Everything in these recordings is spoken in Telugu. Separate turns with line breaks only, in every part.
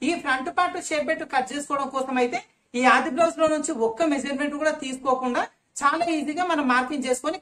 ఈ front part shape belt cut చేసుకోవడం కోసం అయితే ఈ ఆది బ్లౌజ్ లో నుంచి ఒక్క మెజర్మెంట్ కూడా తీసుకోకుండా చాలా ఈజీగా మనం మార్కింగ్ చేసుకొని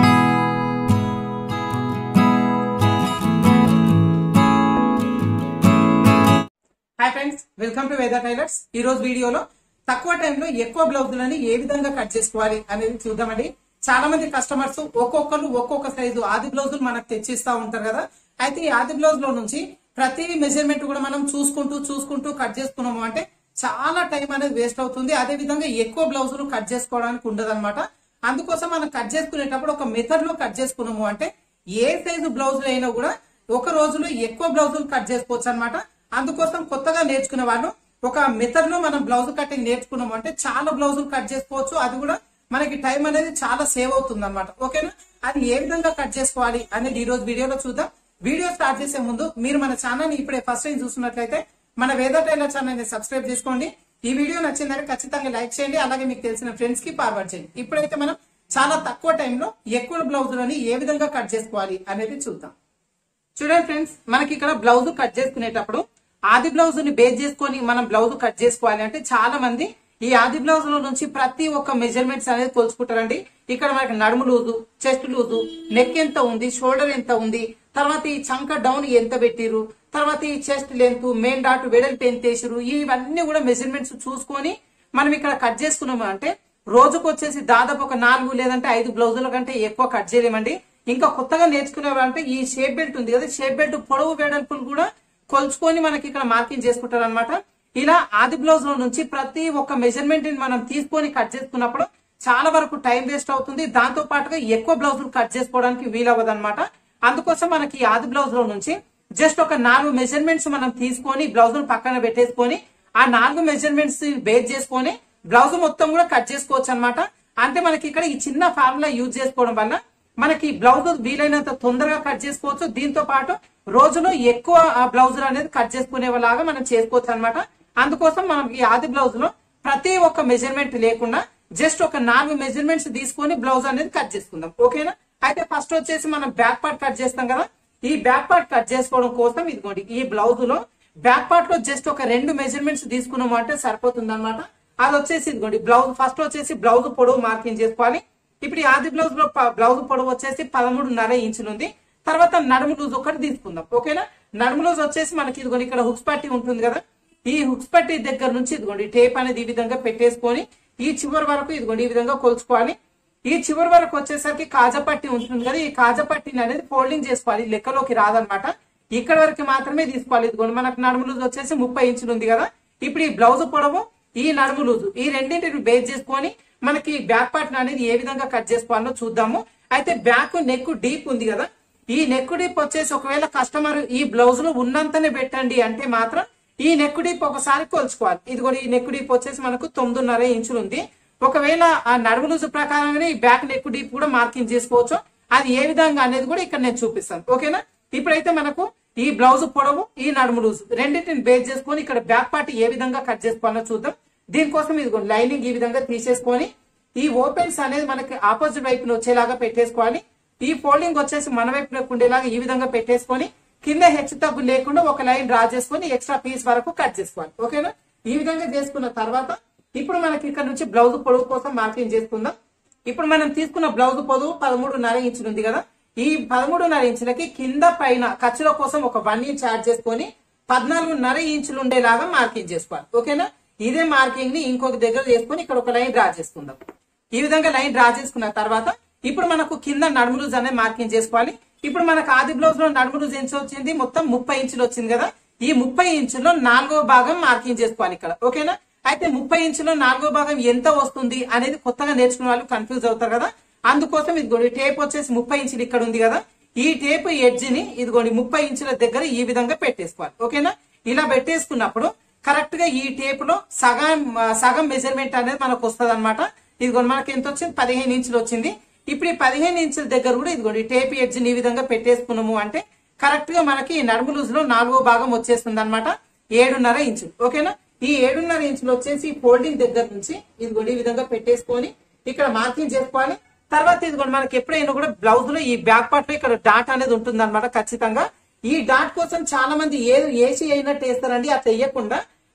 hi friends welcome to Veda tailors ఈ రోజు వీడియోలో తక్కువ టైంలో ఎక్కువ బ్లౌజులని ఏ విధంగా కట్ చేసుకోవాలి అనేది చూద్దామండి చాలా మంది కస్టమర్స్ ఒక్కొక్కరు ఒక్కొక్క సైజు ఆది బ్లౌజులు మనకు తెచ్చిస్తా ఉంటారు కదా అయితే ఈ ఆది బ్లౌజ్ లో నుంచి ప్రతి మెజర్మెంట్ కూడా మనం చూసుకుంటూ చూసుకుంటూ కట్ చేసుకున్నాము అంటే చాలా టైం అనేది వేస్ట్ అవుతుంది అదే విధంగా ఎక్కువ బ్లౌజులు కట్ చేసుకోవడానికి ఉండదు అందుకోసం మనం కట్ చేసుకునేటప్పుడు ఒక మెథడ్ లో కట్ చేసుకున్నాము అంటే ఏ సైజు బ్లౌజులు అయినా కూడా ఒక రోజులో ఎక్కువ బ్లౌజులు కట్ చేసుకోవచ్చు అనమాట అందుకోసం కొత్తగా నేర్చుకునే వాళ్ళు ఒక మెథడ్ లో మనం బ్లౌజ్ కటింగ్ నేర్చుకున్నాము అంటే చాలా బ్లౌజులు కట్ చేసుకోవచ్చు అది కూడా మనకి టైం అనేది చాలా సేవ్ అవుతుంది అనమాట ఓకేనా అది ఏ విధంగా కట్ చేసుకోవాలి అనేది ఈ రోజు వీడియోలో చూద్దాం వీడియో స్టార్ట్ చేసే ముందు మీరు మన ఛానల్ ని ఇప్పుడే ఫస్ట్ టైం చూస్తున్నట్లయితే మన వేద టైలర్ ఛానల్ ని సబ్స్క్రైబ్ చేసుకోండి ఈ వీడియో నచ్చిందంటే ఖచ్చితంగా లైక్ చేయండి అలాగే మీకు తెలిసిన ఫ్రెండ్స్ కి ఫార్వర్డ్ చేయండి ఇప్పుడైతే మనం చాలా తక్కువ టైంలో ఎక్కువ బ్లౌజులని ఏ విధంగా కట్ చేసుకోవాలి అనేది చూద్దాం చూడండి ఫ్రెండ్స్ మనకి ఇక్కడ బ్లౌజ్ కట్ చేసుకునేటప్పుడు ఆది బ్లౌజ్ ని బేస్ చేసుకొని మనం బ్లౌజ్ కట్ చేసుకోవాలి అంటే చాలా మంది ఈ ఆది బ్లౌజ్ లో నుంచి ప్రతి ఒక్క మెజర్మెంట్స్ అనేది కొలుచుకుంటారండి ఇక్కడ మనకి నడుము లూజు చెస్ట్ లూజు నెక్ ఎంత ఉంది షోల్డర్ ఎంత ఉంది తర్వాత ఈ చంక డౌన్ ఎంత పెట్టిరు తర్వాత ఈ చెస్ట్ లెంత్ మెయిన్ డాట్ వెడల్పు ఎంత వేసిరు ఇవన్నీ కూడా మెజర్మెంట్స్ చూసుకొని మనం ఇక్కడ కట్ చేసుకున్నాము అంటే రోజుకు వచ్చేసి దాదాపు ఒక నాలుగు లేదంటే ఐదు బ్లౌజుల కంటే ఎక్కువ కట్ చేయలేమండి ఇంకా కొత్తగా నేర్చుకునేవారంటే ఈ షేప్ బెల్ట్ ఉంది కదా షేప్ బెల్ట్ పొడవు వెడల్పులు కూడా కొలుచుకొని మనకి ఇక్కడ మార్కింగ్ చేసుకుంటారు అనమాట ఇలా ఆది బ్లౌజ్ లో నుంచి ప్రతి ఒక్క మెజర్మెంట్ ని మనం తీసుకొని కట్ చేసుకున్నప్పుడు చాలా వరకు టైం వేస్ట్ అవుతుంది దాంతో పాటుగా ఎక్కువ బ్లౌజులు కట్ చేసుకోవడానికి వీలవ్వదు అనమాట అందుకోసం మనకి ఈ ఆది బ్లౌజ్ లో నుంచి జస్ట్ ఒక నాలుగు మెజర్మెంట్స్ మనం తీసుకొని బ్లౌజ్ పక్కన పెట్టేసుకొని ఆ నాలుగు మెజర్మెంట్స్ బేస్ చేసుకొని బ్లౌజ్ మొత్తం కూడా కట్ చేసుకోవచ్చు అనమాట అంటే మనకి ఇక్కడ ఈ చిన్న ఫార్ములా యూజ్ చేసుకోవడం వల్ల మనకి బ్లౌజ్ వీలైనంత తొందరగా కట్ చేసుకోవచ్చు దీంతో పాటు రోజులో ఎక్కువ బ్లౌజులు అనేది కట్ చేసుకునేలాగా మనం చేసుకోవచ్చు అనమాట అందుకోసం మనం ఈ ఆది బ్లౌజ్ లో ప్రతి ఒక్క మెజర్మెంట్ లేకుండా జస్ట్ ఒక నాలుగు మెజర్మెంట్స్ తీసుకొని బ్లౌజ్ అనేది కట్ చేసుకుందాం ఓకేనా అయితే ఫస్ట్ వచ్చేసి మనం బ్యాక్ పార్ట్ కట్ చేస్తాం కదా ఈ బ్యాక్ పార్ట్ కట్ చేసుకోవడం కోసం ఇదిగోండి ఈ బ్లౌజ్ లో బ్యాక్ పార్ట్ లో జస్ట్ ఒక రెండు మెజర్మెంట్స్ తీసుకున్నాము అంటే సరిపోతుంది అనమాట అది వచ్చేసి ఇదిగోండి బ్లౌజ్ ఫస్ట్ వచ్చేసి బ్లౌజ్ పొడవు మార్కింగ్ చేసుకోవాలి ఇప్పుడు ఈ ఆది బ్లౌజ్ లో ప- బ్లౌజ్ పొడవు వచ్చేసి పదమూడున్నర ఇంచులు ఉంది తర్వాత నడుము లూజ్ ఒకటి తీసుకుందాం ఓకేనా నడుము లూజ్ వచ్చేసి మనకి ఇదిగోండి ఇక్కడ హుక్స్ పట్టి ఉంటుంది కదా ఈ హుక్స్ పట్టి దగ్గర నుంచి ఇదిగోండి టేప్ అనేది ఈ విధంగా పెట్టేసుకొని ఈ చివరి వరకు ఇదిగోండి ఈ విధంగా కొలుచుకోవాలి ఈ చివరి వరకు వచ్చేసరికి కాజపట్టి ఉంటుంది కదా ఈ కాజపట్టిని అనేది ఫోల్డింగ్ చేసుకోవాలి లెక్కలోకి రాదనమాట ఇక్కడ వరకు మాత్రమే తీసుకోవాలి ఇదిగోండి మనకు నడుము లూజ్ వచ్చేసి ముప్పై ఇంచులు ఉంది కదా ఇప్పుడు ఈ బ్లౌజ్ పొడవు ఈ నడుము లూజు ఈ రెండింటిని బేస్ చేసుకొని మనకి బ్యాక్ పార్ట్ అనేది ఏ విధంగా కట్ చేసుకోవాలో చూద్దాము అయితే బ్యాక్ నెక్ డీప్ ఉంది కదా ఈ నెక్ డీప్ వచ్చేసి ఒకవేళ కస్టమర్ ఈ బ్లౌజ్ లో ఉన్నంతనే పెట్టండి అంటే మాత్రం ఈ నెక్ డీప్ ఒకసారి కొలుచుకోవాలి ఇది కూడా ఈ నెక్ డీప్ వచ్చేసి మనకు తొమ్మిదిన్నర ఇంచులు ఉంది ఒకవేళ ఆ నడుము లూజు ప్రకారంగానే ఈ బ్యాక్ నెక్ డీప్ కూడా మార్కింగ్ చేసుకోవచ్చు అది ఏ విధంగా అనేది కూడా ఇక్కడ నేను చూపిస్తాను ఓకేనా ఇప్పుడైతే మనకు ఈ బ్లౌజ్ పొడవు ఈ నడుము లూజ్ రెండింటిని బేస్ చేసుకొని ఇక్కడ బ్యాక్ పార్ట్ ఏ విధంగా కట్ చేసుకోవాలో చూద్దాం దీనికోసం ఇది లైనింగ్ ఈ విధంగా తీసేసుకొని ఈ ఓపెన్స్ అనేది మనకి ఆపోజిట్ వైపున వచ్చేలాగా పెట్టేసుకోవాలి ఈ ఫోల్డింగ్ వచ్చేసి మన వైపులోకి ఉండేలాగా ఈ విధంగా పెట్టేసుకొని కింద హెచ్చు తగ్గు లేకుండా ఒక లైన్ డ్రా చేసుకొని ఎక్స్ట్రా పీస్ వరకు కట్ చేసుకోవాలి ఓకేనా ఈ విధంగా చేసుకున్న తర్వాత ఇప్పుడు మనకి ఇక్కడ నుంచి బ్లౌజ్ పొడవు కోసం మార్కింగ్ చేసుకుందాం ఇప్పుడు మనం తీసుకున్న బ్లౌజ్ పొడవు పదమూడున్నర ఇంచులు ఉంది కదా ఈ పదమూడున్నర ఇంచులకి కింద పైన ఖర్చుల కోసం ఒక వన్ ఇంచ్ యాడ్ చేసుకొని పద్నాలుగున్నర ఇంచులు ఉండేలాగా మార్కింగ్ చేసుకోవాలి ఓకేనా ఇదే మార్కింగ్ ని ఇంకొక దగ్గర చేసుకొని ఇక్కడ ఒక లైన్ డ్రా చేసుకుందాం ఈ విధంగా లైన్ డ్రా చేసుకున్న తర్వాత ఇప్పుడు మనకు కింద నడుము లూజ్ అనేది మార్కింగ్ చేసుకోవాలి ఇప్పుడు మనకు ఆది బ్లౌజ్ లో నడుము లూజ్ ఎంత వచ్చింది మొత్తం ముప్పై ఇంచులు వచ్చింది కదా ఈ ముప్పై ఇంచులో నాలుగో భాగం మార్కింగ్ చేసుకోవాలి ఇక్కడ ఓకేనా అయితే ముప్పై ఇంచులో నాలుగో భాగం ఎంత వస్తుంది అనేది కొత్తగా నేర్చుకునే వాళ్ళు కన్ఫ్యూజ్ అవుతారు కదా అందుకోసం ఇదిగోండి టేప్ వచ్చేసి ముప్పై ఇంచులు ఇక్కడ ఉంది కదా ఈ టేప్ ఎడ్జ్ ని ఇదిగోండి ముప్పై ఇంచుల దగ్గర ఈ విధంగా పెట్టేసుకోవాలి ఓకేనా ఇలా పెట్టేసుకున్నప్పుడు కరెక్ట్ గా ఈ టేప్ లో సగం ఆ, సగం మెజర్మెంట్ అనేది మనకు వస్తుంది అనమాట ఇదిగోండి మనకి ఎంత వచ్చింది పదిహేను ఇంచులు వచ్చింది ఇప్పుడు ఈ పదిహేను ఇంచుల దగ్గర కూడా ఇదిగోండి టేప్ ఎడ్జ్ ఈ విధంగా పెట్టేసుకున్నాము అంటే కరెక్ట్ గా మనకి ఈ నడుము లూజ్ లో నాలుగో భాగం వచ్చేస్తుంది అనమాట ఏడున్నర ఇంచులు ఓకేనా ఈ ఏడున్నర ఇంచులు వచ్చేసి ఫోల్డింగ్ దగ్గర నుంచి ఇదిగోండి ఈ విధంగా పెట్టేసుకొని ఇక్కడ మార్కింగ్ చేసుకోవాలి తర్వాత ఇదిగోండి మనకి ఎప్పుడైనా కూడా బ్లౌజ్ లో ఈ బ్యాక్ పార్ట్ లో ఇక్కడ డాట్ అనేది ఉంటుంది ఖచ్చితంగా ఈ డాట్ కోసం చాలా మంది ఏ ఏసీ అయినట్టు వేస్తారండి అట్లా వేయకుండా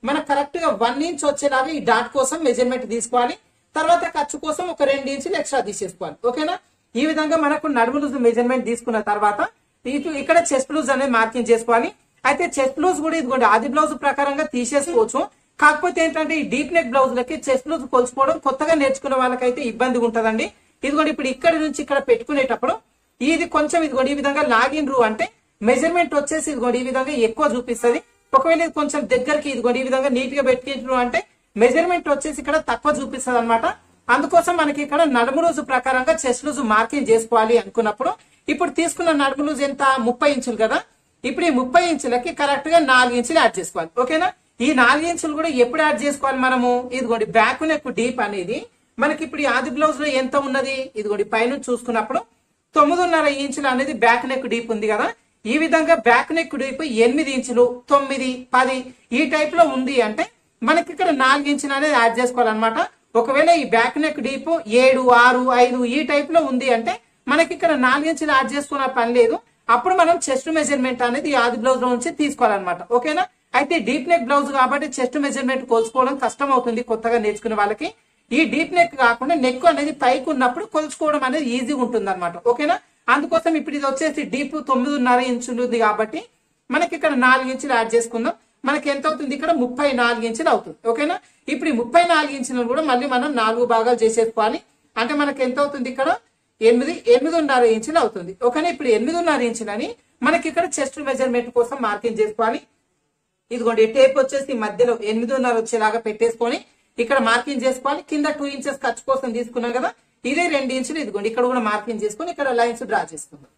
మనకు కరెక్ట్ గా వన్ ఇంచ్ వచ్చేలాగా ఈ డాట్ కోసం మెజర్మెంట్ తీసుకోవాలి తర్వాత ఖర్చు కోసం ఒక రెండు ఇంచులు ఎక్స్ట్రా తీసేసుకోవాలి ఓకేనా ఈ విధంగా మనకు నడుము లూజ్ మెజర్మెంట్ తీసుకున్న తర్వాత ఇటు ఇక్కడ చెస్ట్ లూజ్ అనేది మార్కింగ్ చేసుకోవాలి అయితే చెస్ట్ లూజ్ కూడా ఇదిగోండి ఆది బ్లౌజ్ ప్రకారంగా తీసేసుకోవచ్చు కాకపోతే ఏంటంటే ఈ డీప్ నెక్ బ్లౌజ్ లకి చెస్ట్ లూజ్ కొలుచుకోవడం కొత్తగా నేర్చుకునే వాళ్ళకైతే ఇబ్బంది ఉంటదండి ఇదిగోండి ఇప్పుడు ఇక్కడ నుంచి ఇక్కడ పెట్టుకునేటప్పుడు ఇది కొంచెం ఇదిగోండి ఈ విధంగా లాగిన్ రూ అంటే మెజర్మెంట్ వచ్చేసి ఇదిగోండి ఈ విధంగా ఎక్కువ చూపిస్తది ఒకవేళ ఇది కొంచెం దగ్గరికి ఇదిగోండి ఈ విధంగా నీట్ గా పెట్టుకుంటారు అంటే మెజర్మెంట్ వచ్చేసి ఇక్కడ తక్కువ చూపిస్తుంది అనమాట అందుకోసం మనకి ఇక్కడ నడుము రోజు ప్రకారంగా చెస్ట్ లూజ్ మార్కింగ్ చేసుకోవాలి అనుకున్నప్పుడు ఇప్పుడు తీసుకున్న నడుము లూజ్ ఎంత ముప్పై ఇంచులు కదా ఇప్పుడు ఈ ముప్పై ఇంచులకి కరెక్ట్ గా నాలుగు ఇంచులు యాడ్ చేసుకోవాలి ఓకేనా ఈ నాలుగు ఇంచులు కూడా ఎప్పుడు యాడ్ చేసుకోవాలి మనము ఇదిగోండి బ్యాక్ నెక్ డీప్ అనేది మనకి ఇప్పుడు ఈ ఆది బ్లౌజ్ లో ఎంత ఉన్నది ఇదిగోండి పైన చూసుకున్నప్పుడు తొమ్మిదిన్నర ఇంచులు అనేది బ్యాక్ నెక్ డీప్ ఉంది కదా ఈ విధంగా బ్యాక్ నెక్ డీప్ ఎనిమిది ఇంచులు తొమ్మిది పది ఈ టైప్ లో ఉంది అంటే మనకి ఇక్కడ నాలుగు ఇంచులు అనేది యాడ్ చేసుకోవాలన్నమాట ఒకవేళ ఈ బ్యాక్ నెక్ డీప్ ఏడు ఆరు ఐదు ఈ టైప్ లో ఉంది అంటే మనకి ఇక్కడ నాలుగు ఇంచులు యాడ్ చేసుకున్న పని లేదు అప్పుడు మనం చెస్ట్ మెజర్మెంట్ అనేది ఈ ఆది బ్లౌజ్ లో నుంచి తీసుకోవాలన్నమాట ఓకేనా అయితే డీప్ నెక్ బ్లౌజ్ కాబట్టి చెస్ట్ మెజర్మెంట్ కొలుచుకోవడం కష్టం అవుతుంది కొత్తగా నేర్చుకునే వాళ్ళకి ఈ డీప్ నెక్ కాకుండా నెక్ అనేది పైకి ఉన్నప్పుడు కొలుచుకోవడం అనేది ఈజీగా ఉంటుంది అనమాట ఓకేనా అందుకోసం ఇప్పుడు ఇది వచ్చేసి డీప్ తొమ్మిదిన్నర ఇంచులు ఉంది కాబట్టి మనకి ఇక్కడ నాలుగు ఇంచులు యాడ్ చేసుకుందాం మనకి ఎంత అవుతుంది ఇక్కడ ముప్పై నాలుగు ఇంచులు అవుతుంది ఓకేనా ఇప్పుడు ఈ ముప్పై నాలుగు ఇంచులను కూడా మళ్ళీ మనం నాలుగు భాగాలు చేసేసుకోవాలి అంటే మనకి ఎంత అవుతుంది ఇక్కడ ఎనిమిది ఎనిమిదిన్నర ఇంచులు అవుతుంది ఓకేనా ఇప్పుడు ఎనిమిదిన్నర ఇంచులని మనకి ఇక్కడ చెస్ట్ మెజర్మెంట్ కోసం మార్కింగ్ చేసుకోవాలి ఇదిగోండి టేప్ వచ్చేసి మధ్యలో ఎనిమిదిన్నర వచ్చేలాగా పెట్టేసుకొని ఇక్కడ మార్కింగ్ చేసుకోవాలి కింద టూ ఇంచెస్ ఖర్చు కోసం తీసుకున్నాం కదా ఇదే రెండు ఇంచులు ఇదిగోండి ఇక్కడ కూడా మార్కింగ్ చేసుకొని ఇక్కడ లైన్స్ డ్రా చేసుకుందాం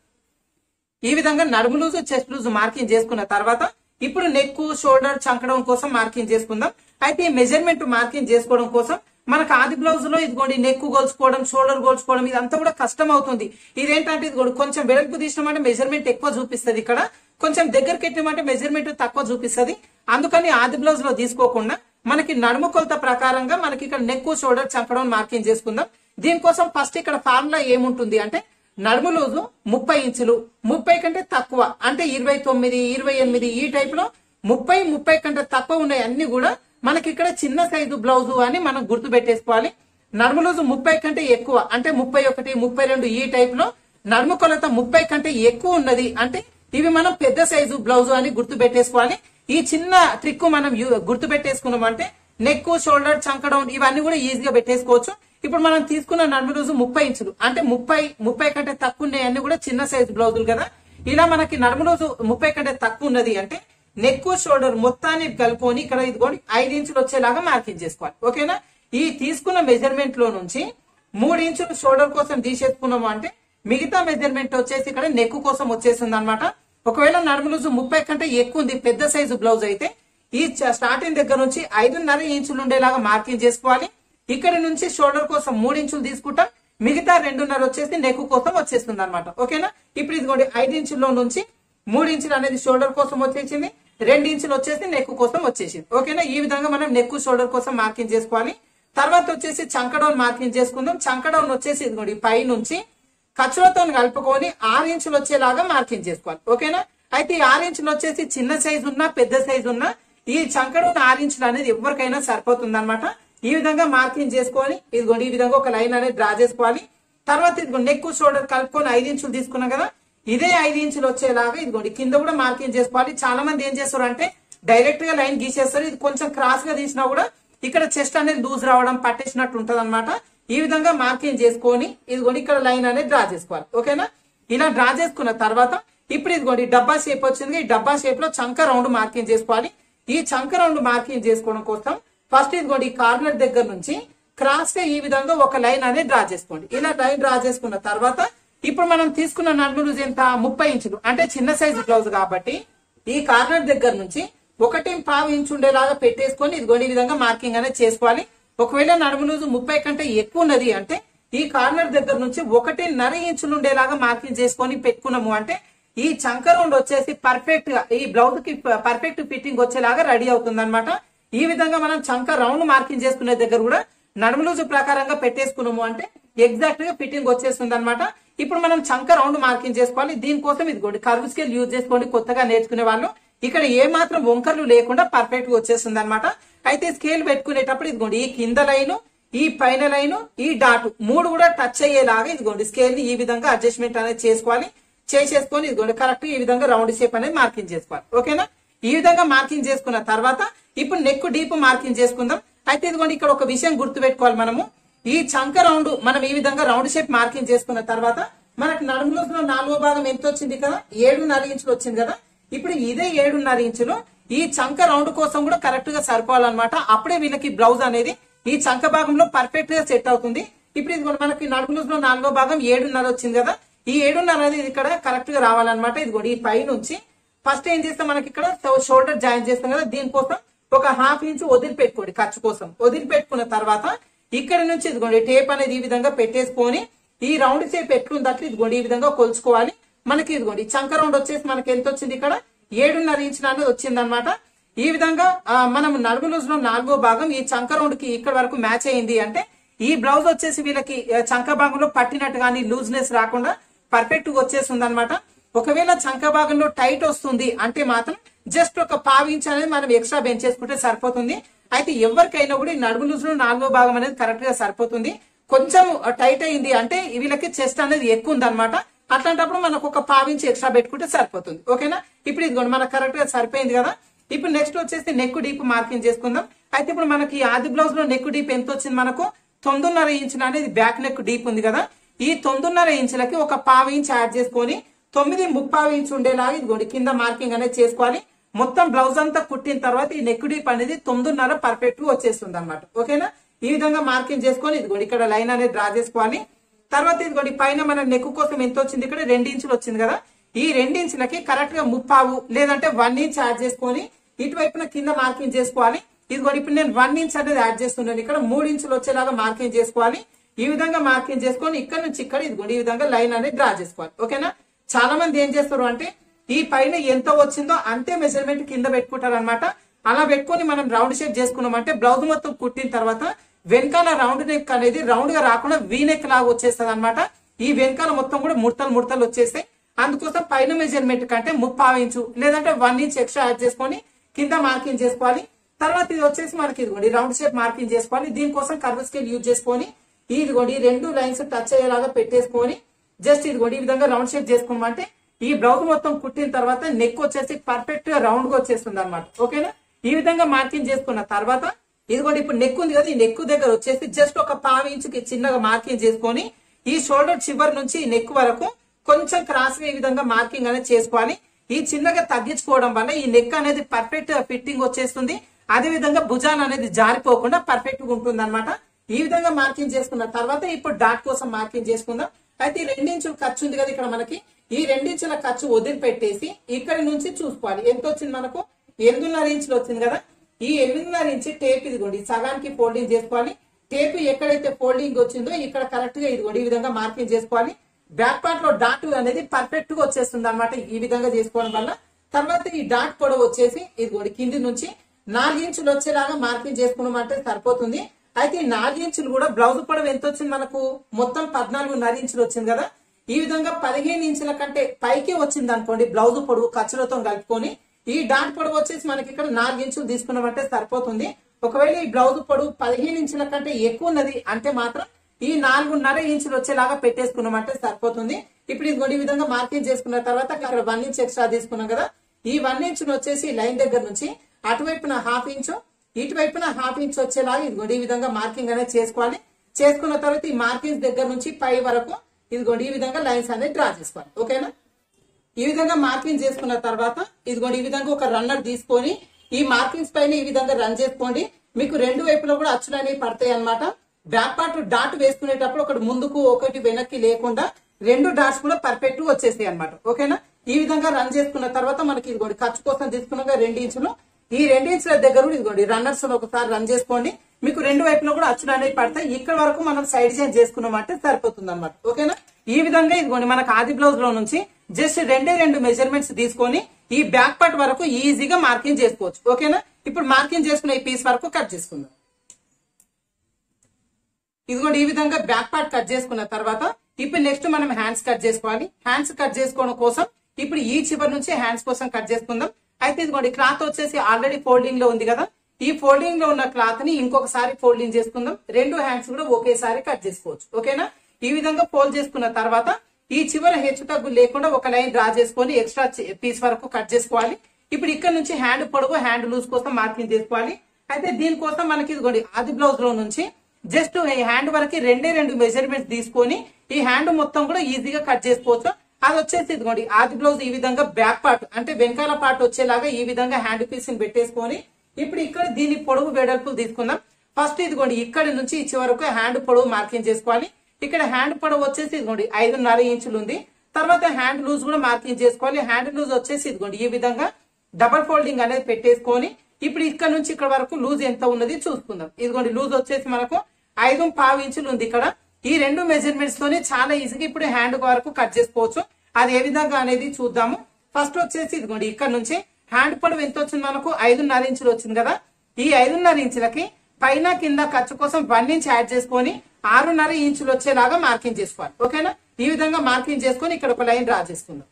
ఈ విధంగా నడుము లూజ్ చెస్ట్ లూజ్ మార్కింగ్ చేసుకున్న తర్వాత ఇప్పుడు నెక్ షోల్డర్ చంకడం కోసం మార్కింగ్ చేసుకుందాం అయితే ఈ మెజర్మెంట్ మార్కింగ్ చేసుకోవడం కోసం మనకు ఆది బ్లౌజ్ లో ఇదిగోండి నెక్ గోల్చుకోవడం షోల్డర్ గోల్చుకోవడం ఇదంతా కూడా కష్టం అవుతుంది ఇదేంటంటే ఇదిగోండి కొంచెం వెడల్పు తీసినామంటే మెజర్మెంట్ ఎక్కువ చూపిస్తుంది ఇక్కడ కొంచెం దగ్గరికి ఎట్టినామంటే మెజర్మెంట్ తక్కువ చూపిస్తుంది అందుకని ఆది బ్లౌజ్ లో తీసుకోకుండా మనకి నడుము కొలత ప్రకారంగా మనకి ఇక్కడ నెక్ షోల్డర్ చంకడం మార్కింగ్ చేసుకుందాం దీనికోసం ఫస్ట్ ఇక్కడ ఫార్ములా ఏముంటుంది అంటే నడుము లోజు ముప్పై ఇంచులు ముప్పై కంటే తక్కువ అంటే ఇరవై తొమ్మిది ఇరవై ఎనిమిది ఈ టైప్ లో ముప్పై ముప్పై కంటే తక్కువ ఉన్నాయి అన్ని కూడా మనకి ఇక్కడ చిన్న సైజు బ్లౌజు అని మనం గుర్తు పెట్టేసుకోవాలి నడుము లోజు ముప్పై కంటే ఎక్కువ అంటే ముప్పై ఒకటి ముప్పై రెండు ఈ టైప్ లో నడుము కొలత ముప్పై కంటే ఎక్కువ ఉన్నది అంటే ఇవి మనం పెద్ద సైజు బ్లౌజు అని గుర్తు పెట్టేసుకోవాలి ఈ చిన్న ట్రిక్ మనం యు- గుర్తు పెట్టేసుకున్నాం అంటే నెక్ షోల్డర్ చంకడం ఇవన్నీ కూడా ఈజీగా పెట్టేసుకోవచ్చు ఇప్పుడు మనం తీసుకున్న నడుము రోజు ముప్పై ఇంచులు అంటే ముప్పై ముప్పై కంటే తక్కువ ఉన్నాయి అన్ని కూడా చిన్న సైజు బ్లౌజులు కదా ఇలా మనకి నడుము రోజు ముప్పై కంటే తక్కువ ఉన్నది అంటే నెక్ షోల్డర్ మొత్తాన్ని కలుపుకొని ఇక్కడ ఇదిగోండి ఐదు ఇంచులు వచ్చేలాగా మార్కింగ్ చేసుకోవాలి ఓకేనా ఈ తీసుకున్న మెజర్మెంట్ లో నుంచి మూడు ఇంచులు షోల్డర్ కోసం తీసేసుకున్నాము అంటే మిగతా మెజర్మెంట్ వచ్చేసి ఇక్కడ నెక్ కోసం వచ్చేసింది అనమాట ఒకవేళ నడుము లూజు ముప్పై కంటే ఎక్కువ ఉంది పెద్ద సైజు బ్లౌజ్ అయితే ఈ చ- స్టార్టింగ్ దగ్గర నుంచి ఐదున్నర ఇంచులు ఉండేలాగా మార్కింగ్ చేసుకోవాలి ఇక్కడ నుంచి షోల్డర్ కోసం మూడు ఇంచులు తీసుకుంటాం మిగతా రెండున్నర వచ్చేసి నెక్ కోసం వచ్చేస్తుంది అనమాట ఓకేనా ఇప్పుడు ఇదిగోండి ఐదు ఇంచుల్లో నుంచి మూడు ఇంచులు అనేది షోల్డర్ కోసం వచ్చేసింది రెండు ఇంచులు వచ్చేసి నెక్ కోసం వచ్చేసింది ఓకేనా ఈ విధంగా మనం నెక్ షోల్డర్ కోసం మార్కింగ్ చేసుకోవాలి తర్వాత వచ్చేసి చంకడౌన్ మార్కింగ్ చేసుకుందాం చంకడౌన్ వచ్చేసి ఇదిగోండి పై నుంచి ఖర్చులతో కలుపుకొని ఆరు ఇంచులు వచ్చేలాగా మార్కింగ్ చేసుకోవాలి ఓకేనా అయితే ఈ ఆరు ఇంచులు వచ్చేసి చిన్న సైజు ఉన్నా పెద్ద సైజు ఉన్నా ఈ చంకడౌన్ ఆరు ఇంచులు అనేది ఎవరికైనా సరిపోతుంది అనమాట ఈ విధంగా మార్కింగ్ చేసుకొని ఇదిగోండి ఈ విధంగా ఒక లైన్ అనేది డ్రా చేసుకోవాలి తర్వాత ఇదిగోండి నెక్ షోల్డర్ కలుపుకొని ఐదు ఇంచులు తీసుకున్నాం కదా ఇదే ఐదు ఇంచులు వచ్చేలాగా ఇదిగోండి కింద కూడా మార్కింగ్ చేసుకోవాలి చాలా మంది ఏం చేస్తారు అంటే డైరెక్ట్ గా లైన్ గీసేస్తారు ఇది కొంచెం క్రాస్ గా తీసినా కూడా ఇక్కడ చెస్ట్ అనేది లూజ్ రావడం పట్టేసినట్టు ఉంటది ఈ విధంగా మార్కింగ్ చేసుకొని ఇదిగోండి ఇక్కడ లైన్ అనేది డ్రా చేసుకోవాలి ఓకేనా ఇలా డ్రా చేసుకున్న తర్వాత ఇప్పుడు ఇదిగోండి డబ్బా షేప్ వచ్చింది ఈ డబ్బా షేప్ లో చంక రౌండ్ మార్కింగ్ చేసుకోవాలి ఈ చంక రౌండ్ మార్కింగ్ చేసుకోవడం కోసం ఫస్ట్ ఇదిగోండి ఈ కార్నర్ దగ్గర నుంచి క్రాస్ గా ఈ విధంగా ఒక లైన్ అనేది డ్రా చేసుకోండి ఇలా లైన్ డ్రా చేసుకున్న తర్వాత ఇప్పుడు మనం తీసుకున్న నడుము లూజ్ ఎంత ముప్పై ఇంచులు అంటే చిన్న సైజు బ్లౌజ్ కాబట్టి ఈ కార్నర్ దగ్గర నుంచి ఒకటి పావు ఇంచు ఉండేలాగా పెట్టేసుకొని ఇదిగోండి ఈ విధంగా మార్కింగ్ అనేది చేసుకోవాలి ఒకవేళ నడుము లూజు ముప్పై కంటే ఎక్కువ ఉన్నది అంటే ఈ కార్నర్ దగ్గర నుంచి ఒకటిన్నర ఇంచులు ఉండేలాగా మార్కింగ్ చేసుకొని పెట్టుకున్నాము అంటే ఈ చంక రౌండ్ వచ్చేసి పర్ఫెక్ట్ గా ఈ బ్లౌజ్ కి పర్ఫెక్ట్ ఫిట్టింగ్ వచ్చేలాగా రెడీ అవుతుంది ఈ విధంగా మనం చంక రౌండ్ మార్కింగ్ చేసుకునే దగ్గర కూడా నడుము లూజు ప్రకారంగా పెట్టేసుకున్నాము అంటే ఎగ్జాక్ట్ గా ఫిట్టింగ్ వచ్చేస్తుంది అనమాట ఇప్పుడు మనం చంక రౌండ్ మార్కింగ్ చేసుకోవాలి దీనికోసం ఇదిగోండి కర్వ్ స్కేల్ యూజ్ చేసుకోండి కొత్తగా నేర్చుకునే వాళ్ళు ఇక్కడ ఏ మాత్రం వంకర్లు లేకుండా పర్ఫెక్ట్ గా వచ్చేస్తుంది అనమాట అయితే స్కేల్ పెట్టుకునేటప్పుడు ఇదిగోండి ఈ కింద లైన్ ఈ పైన లైన్ ఈ డాట్ మూడు కూడా టచ్ అయ్యేలాగా ఇదిగోండి స్కేల్ ని ఈ విధంగా అడ్జస్ట్మెంట్ అనేది చేసుకోవాలి చేసేసుకొని ఇదిగోండి కరెక్ట్ ఈ విధంగా రౌండ్ షేప్ అనేది మార్కింగ్ చేసుకోవాలి ఓకేనా ఈ విధంగా మార్కింగ్ చేసుకున్న తర్వాత ఇప్పుడు నెక్ డీప్ మార్కింగ్ చేసుకుందాం అయితే ఇదిగోండి ఇక్కడ ఒక విషయం గుర్తు పెట్టుకోవాలి మనము ఈ చంక రౌండ్ మనం ఈ విధంగా రౌండ్ షేప్ మార్కింగ్ చేసుకున్న తర్వాత మనకి నడుములో నాలుగో భాగం ఎంత వచ్చింది కదా ఏడున్నర ఇంచులు వచ్చింది కదా ఇప్పుడు ఇదే ఏడున్నర ఇంచులు ఈ చంక రౌండ్ కోసం కూడా కరెక్ట్ గా సరిపోవాలన్నమాట అప్పుడే వీళ్ళకి బ్లౌజ్ అనేది ఈ చంక భాగంలో పర్ఫెక్ట్ గా సెట్ అవుతుంది ఇప్పుడు ఇది మనకి నడుములో నాలుగో భాగం ఏడున్నర వచ్చింది కదా ఈ ఏడున్నర అనేది ఇక్కడ కరెక్ట్ గా రావాలన్నమాట ఇది కూడా ఈ పై నుంచి ఫస్ట్ ఏం చేస్తాం మనకి ఇక్కడ షోల్డర్ జాయిన్ చేస్తాం కదా దీనికోసం ఒక హాఫ్ ఇంచ్ వదిలిపెట్టుకోండి ఖర్చు కోసం వదిలిపెట్టుకున్న తర్వాత ఇక్కడ నుంచి ఇదిగోండి టేప్ అనేది ఈ విధంగా పెట్టేసుకొని ఈ రౌండ్ షేప్ ఎట్లుంది అట్లా ఇదిగోండి ఈ విధంగా కొలుచుకోవాలి మనకి ఇదిగోండి చంక రౌండ్ వచ్చేసి మనకి ఎంత వచ్చింది ఇక్కడ ఏడున్నర ఇంచ్ అనేది వచ్చింది అనమాట ఈ విధంగా ఆ, మనం నడుము లూజ్ లో నాలుగో భాగం ఈ చంక రౌండ్ కి ఇక్కడ వరకు మ్యాచ్ అయింది అంటే ఈ బ్లౌజ్ వచ్చేసి వీళ్ళకి ఆ, చంక భాగంలో పట్టినట్టు కానీ లూజ్నెస్ రాకుండా పర్ఫెక్ట్ గా వచ్చేస్తుంది అనమాట ఒకవేళ చంక భాగంలో టైట్ వస్తుంది అంటే మాత్రం జస్ట్ ఒక పావు ఇంచ్ అనేది మనం ఎక్స్ట్రా బెంచ్ చేసుకుంటే సరిపోతుంది అయితే ఎవరికైనా కూడా ఈ నడుము లూజ్ లో నాలుగో భాగం అనేది కరెక్ట్ గా సరిపోతుంది కొంచెం టైట్ అయింది అంటే వీళ్ళకి చెస్ట్ అనేది ఎక్కువ ఉంది అనమాట అట్లాంటప్పుడు మనకు ఒక పావు ఇంచ్ ఎక్స్ట్రా పెట్టుకుంటే సరిపోతుంది ఓకేనా ఇప్పుడు ఇదిగోండి మనకు కరెక్ట్ గా సరిపోయింది కదా ఇప్పుడు నెక్స్ట్ వచ్చేసి నెక్ డీప్ మార్కింగ్ చేసుకుందాం అయితే ఇప్పుడు మనకి ఈ ఆది బ్లౌజ్ లో నెక్ డీప్ ఎంత వచ్చింది మనకు తొమ్మిదిన్నర ఇంచులు అనేది బ్యాక్ నెక్ డీప్ ఉంది కదా ఈ తొమ్మిదిన్నర ఇంచులకి ఒక పావు ఇంచ్ యాడ్ చేసుకొని తొమ్మిది ముప్పావు ఇంచ్ ఉండేలాగా ఇదిగోండి కింద మార్కింగ్ అనేది చేసుకోవాలి మొత్తం బ్లౌజ్ అంతా కుట్టిన తర్వాత ఈ నెక్ డీప్ అనేది తొమ్మిదిన్నర పర్ఫెక్ట్ గా వచ్చేస్తుంది అనమాట ఓకేనా ఈ విధంగా మార్కింగ్ చేసుకొని ఇదిగోండి ఇక్కడ లైన్ అనేది డ్రా చేసుకోవాలి తర్వాత ఇదిగోండి పైన మన నెక్ కోసం ఎంత వచ్చింది ఇక్కడ రెండు ఇంచులు వచ్చింది కదా ఈ రెండు ఇంచులకి కరెక్ట్ గా ముప్పావు లేదంటే వన్ ఇంచ్ యాడ్ చేసుకొని ఇటువైపున కింద మార్కింగ్ చేసుకోవాలి ఇదిగోండి ఇప్పుడు నేను వన్ ఇంచ్ అనేది యాడ్ చేస్తున్నాను ఇక్కడ మూడు ఇంచులు వచ్చేలాగా మార్కింగ్ చేసుకోవాలి ఈ విధంగా మార్కింగ్ చేసుకొని ఇక్కడ నుంచి ఇక్కడ ఇదిగోండి ఈ విధంగా లైన్ అనేది డ్రా చేసుకోవాలి ఓకేనా చాలా మంది ఏం చేస్తారు అంటే ఈ పైన ఎంత వచ్చిందో అంతే మెజర్మెంట్ కింద పెట్టుకుంటారు అనమాట అలా పెట్టుకొని మనం రౌండ్ షేప్ చేసుకున్నామంటే బ్లౌజ్ మొత్తం కుట్టిన తర్వాత వెనకాల రౌండ్ నెక్ అనేది రౌండ్ గా రాకుండా వీ నెక్ లాగా వచ్చేస్తుంది అనమాట ఈ వెనకాల మొత్తం కూడా ముడతలు ముడతలు వచ్చేస్తాయి అందుకోసం పైన మెజర్మెంట్ కంటే ముప్పావు ఇంచు లేదంటే వన్ ఇంచ్ ఎక్స్ట్రా యాడ్ చేసుకొని కింద మార్కింగ్ చేసుకోవాలి తర్వాత ఇది వచ్చేసి మనకి ఇదిగోండి రౌండ్ షేప్ మార్కింగ్ చేసుకోవాలి దీనికోసం కర్వ్ స్కేల్ యూజ్ చేసుకొని ఇదిగోండి ఈ రెండు లైన్స్ టచ్ అయ్యేలాగా పెట్టేసుకొని జస్ట్ ఇదిగోండి ఈ విధంగా రౌండ్ షేప్ చేసుకోమంటే ఈ బ్లౌజ్ మొత్తం కుట్టిన తర్వాత నెక్ వచ్చేసి పర్ఫెక్ట్ గా రౌండ్ గా వచ్చేస్తుంది అనమాట ఓకేనా ఈ విధంగా మార్కింగ్ చేసుకున్న తర్వాత ఇదిగోండి ఇప్పుడు నెక్ ఉంది కదా ఈ నెక్ దగ్గర వచ్చేసి జస్ట్ ఒక పావు ఇంచుకి చిన్నగా మార్కింగ్ చేసుకొని ఈ షోల్డర్ చివరి నుంచి ఈ నెక్ వరకు కొంచెం క్రాస్ గా ఈ విధంగా మార్కింగ్ అనేది చేసుకోవాలి ఈ చిన్నగా తగ్గించుకోవడం వల్ల ఈ నెక్ అనేది పర్ఫెక్ట్ ఫిట్టింగ్ వచ్చేస్తుంది అదే విధంగా భుజాలు అనేది జారిపోకుండా పర్ఫెక్ట్ గా ఉంటుంది ఈ విధంగా మార్కింగ్ చేసుకున్న తర్వాత ఇప్పుడు డాట్ కోసం మార్కింగ్ చేసుకుందాం అయితే ఈ రెండించుల ఖర్చు ఉంది కదా ఇక్కడ మనకి ఈ రెండించుల ఖర్చు వదిలిపెట్టేసి ఇక్కడి నుంచి చూసుకోవాలి ఎంత వచ్చింది మనకు ఎనిమిదిన్నర ఇంచులు వచ్చింది కదా ఈ ఎనిమిదిన్నర ఇంచి టేప్ ఇదిగోండి సగానికి ఫోల్డింగ్ చేసుకోవాలి టేప్ ఎక్కడైతే ఫోల్డింగ్ వచ్చిందో ఇక్కడ కరెక్ట్ గా ఇదిగోండి ఈ విధంగా మార్కింగ్ చేసుకోవాలి బ్యాక్ పార్ట్ లో డాట్ అనేది పర్ఫెక్ట్ గా వచ్చేస్తుంది అనమాట ఈ విధంగా చేసుకోవడం వల్ల తర్వాత ఈ డాట్ పొడవు వచ్చేసి ఇదిగోండి కింది నుంచి నాలుగు ఇంచులు వచ్చేలాగా మార్కింగ్ చేసుకున్నామంటే సరిపోతుంది అయితే ఈ నాలుగు ఇంచులు కూడా బ్లౌజ్ పొడవు ఎంత వచ్చింది మనకు మొత్తం పద్నాలుగున్నర ఇంచులు వచ్చింది కదా ఈ విధంగా పదిహేను ఇంచుల కంటే పైకి వచ్చింది అనుకోండి బ్లౌజ్ పొడవు ఖర్చులతో కలుపుకొని ఈ డాట్ పొడవు వచ్చేసి మనకి ఇక్కడ నాలుగు ఇంచులు తీసుకున్నామంటే సరిపోతుంది ఒకవేళ ఈ బ్లౌజ్ పొడవు పదిహేను ఇంచుల కంటే ఎక్కువ ఉన్నది అంటే మాత్రం ఈ నాలుగున్నర ఇంచులు వచ్చేలాగా పెట్టేసుకున్నామంటే సరిపోతుంది ఇప్పుడు ఇది ఈ విధంగా మార్కింగ్ చేసుకున్న తర్వాత ఇక్కడ వన్ ఇంచ్ ఎక్స్ట్రా తీసుకున్నాం కదా ఈ వన్ ఇంచ్ వచ్చేసి లైన్ దగ్గర నుంచి అటువైపున హాఫ్ ఇంచు ఇటువైపున హాఫ్ ఇంచ్ వచ్చేలాగా ఇదిగోండి ఈ విధంగా మార్కింగ్ అనేది చేసుకోవాలి చేసుకున్న తర్వాత ఈ మార్కింగ్స్ దగ్గర నుంచి పై వరకు ఇదిగోండి ఈ విధంగా లైన్స్ అనేది డ్రా చేసుకోవాలి ఓకేనా ఈ విధంగా మార్కింగ్ చేసుకున్న తర్వాత ఇదిగోండి ఈ విధంగా ఒక రన్నర్ తీసుకొని ఈ మార్కింగ్స్ పైన ఈ విధంగా రన్ చేసుకోండి మీకు రెండు వైపులో కూడా అచ్చులు అనేవి పడతాయి అనమాట బ్యాక్ పార్ట్ డాట్ వేసుకునేటప్పుడు ఒకటి ముందుకు ఒకటి వెనక్కి లేకుండా రెండు డాట్స్ కూడా పర్ఫెక్ట్ గా వచ్చేస్తాయి అనమాట ఓకేనా ఈ విధంగా రన్ చేసుకున్న తర్వాత మనకి ఇదిగోండి ఖర్చు కోసం తీసుకున్నాక రెండు ఇంచులు ఈ రెండు ఇంచుల దగ్గర కూడా ఇదిగోండి రన్నర్స్ ఒకసారి రన్ చేసుకోండి మీకు రెండు వైపులో కూడా అచ్చులు అనేవి పడతాయి ఇక్కడ వరకు మనం సైడ్ చేంజ్ చేసుకున్నామంటే సరిపోతుంది అనమాట ఓకేనా ఈ విధంగా ఇదిగోండి మనకు ఆది బ్లౌజ్ లో నుంచి జస్ట్ రెండే రెండు మెజర్మెంట్స్ తీసుకొని ఈ బ్యాక్ పార్ట్ వరకు ఈజీగా మార్కింగ్ చేసుకోవచ్చు ఓకేనా ఇప్పుడు మార్కింగ్ చేసుకున్న ఈ పీస్ వరకు కట్ చేసుకుందాం ఇదిగోండి ఈ విధంగా బ్యాక్ పార్ట్ కట్ చేసుకున్న తర్వాత ఇప్పుడు నెక్స్ట్ మనం హ్యాండ్స్ కట్ చేసుకోవాలి హ్యాండ్స్ కట్ చేసుకోవడం కోసం ఇప్పుడు ఈ చివరి నుంచి హ్యాండ్స్ కోసం కట్ చేసుకుందాం అయితే ఇదిగోండి క్లాత్ వచ్చేసి ఆల్రెడీ ఫోల్డింగ్ లో ఉంది కదా ఈ ఫోల్డింగ్ లో ఉన్న క్లాత్ ని ఇంకొకసారి ఫోల్డింగ్ చేసుకుందాం రెండు హ్యాండ్స్ కూడా ఒకేసారి కట్ చేసుకోవచ్చు ఓకేనా ఈ విధంగా ఫోల్డ్ చేసుకున్న తర్వాత ఈ చివర హెచ్చు తగ్గు లేకుండా ఒక లైన్ డ్రా చేసుకొని ఎక్స్ట్రా పీస్ వరకు కట్ చేసుకోవాలి ఇప్పుడు ఇక్కడ నుంచి హ్యాండ్ పొడవు హ్యాండ్ లూజ్ కోసం మార్కింగ్ చేసుకోవాలి అయితే దీనికోసం మనకి ఇదిగోండి ఆది బ్లౌజ్ లో నుంచి జస్ట్ ఈ హ్యాండ్ వరకు రెండే రెండు మెజర్మెంట్స్ తీసుకొని ఈ హ్యాండ్ మొత్తం కూడా ఈజీగా కట్ చేసుకోవచ్చు అది వచ్చేసి ఇదిగోండి ఆది బ్లౌజ్ ఈ విధంగా బ్యాక్ పార్ట్ అంటే వెనకాల పార్ట్ వచ్చేలాగా ఈ విధంగా హ్యాండ్ పీస్ ని పెట్టేసుకొని ఇప్పుడు ఇక్కడ దీని పొడవు వెడల్పు తీసుకుందాం ఫస్ట్ ఇదిగోండి ఇక్కడ నుంచి ఇచ్చే వరకు హ్యాండ్ పొడవు మార్కింగ్ చేసుకోవాలి ఇక్కడ హ్యాండ్ పొడవు వచ్చేసి ఇదిగోండి ఐదున్నర ఇంచులు ఉంది తర్వాత హ్యాండ్ లూజ్ కూడా మార్కింగ్ చేసుకోవాలి హ్యాండ్ లూజ్ వచ్చేసి ఇదిగోండి ఈ విధంగా డబల్ ఫోల్డింగ్ అనేది పెట్టేసుకొని ఇప్పుడు ఇక్కడ నుంచి ఇక్కడ వరకు లూజ్ ఎంత ఉన్నది చూసుకుందాం ఇదిగోండి లూజ్ వచ్చేసి మనకు ఐదు పావు ఇంచులు ఉంది ఇక్కడ ఈ రెండు మెజర్మెంట్స్ తోనే చాలా ఈజీగా ఇప్పుడు హ్యాండ్ వరకు కట్ చేసుకోవచ్చు అది ఏ విధంగా అనేది చూద్దాము ఫస్ట్ వచ్చేసి ఇదిగోండి ఇక్కడ నుంచి హ్యాండ్ పొడవు ఎంత వచ్చింది మనకు ఐదున్నర ఇంచులు వచ్చింది కదా ఈ ఐదున్నర ఇంచులకి పైన కింద ఖర్చు కోసం వన్ ఇంచ్ యాడ్ చేసుకొని ఆరున్నర ఇంచులు వచ్చేలాగా మార్కింగ్ చేసుకోవాలి ఓకేనా ఈ విధంగా మార్కింగ్ చేసుకొని ఇక్కడ ఒక లైన్ డ్రా చేసుకుందాం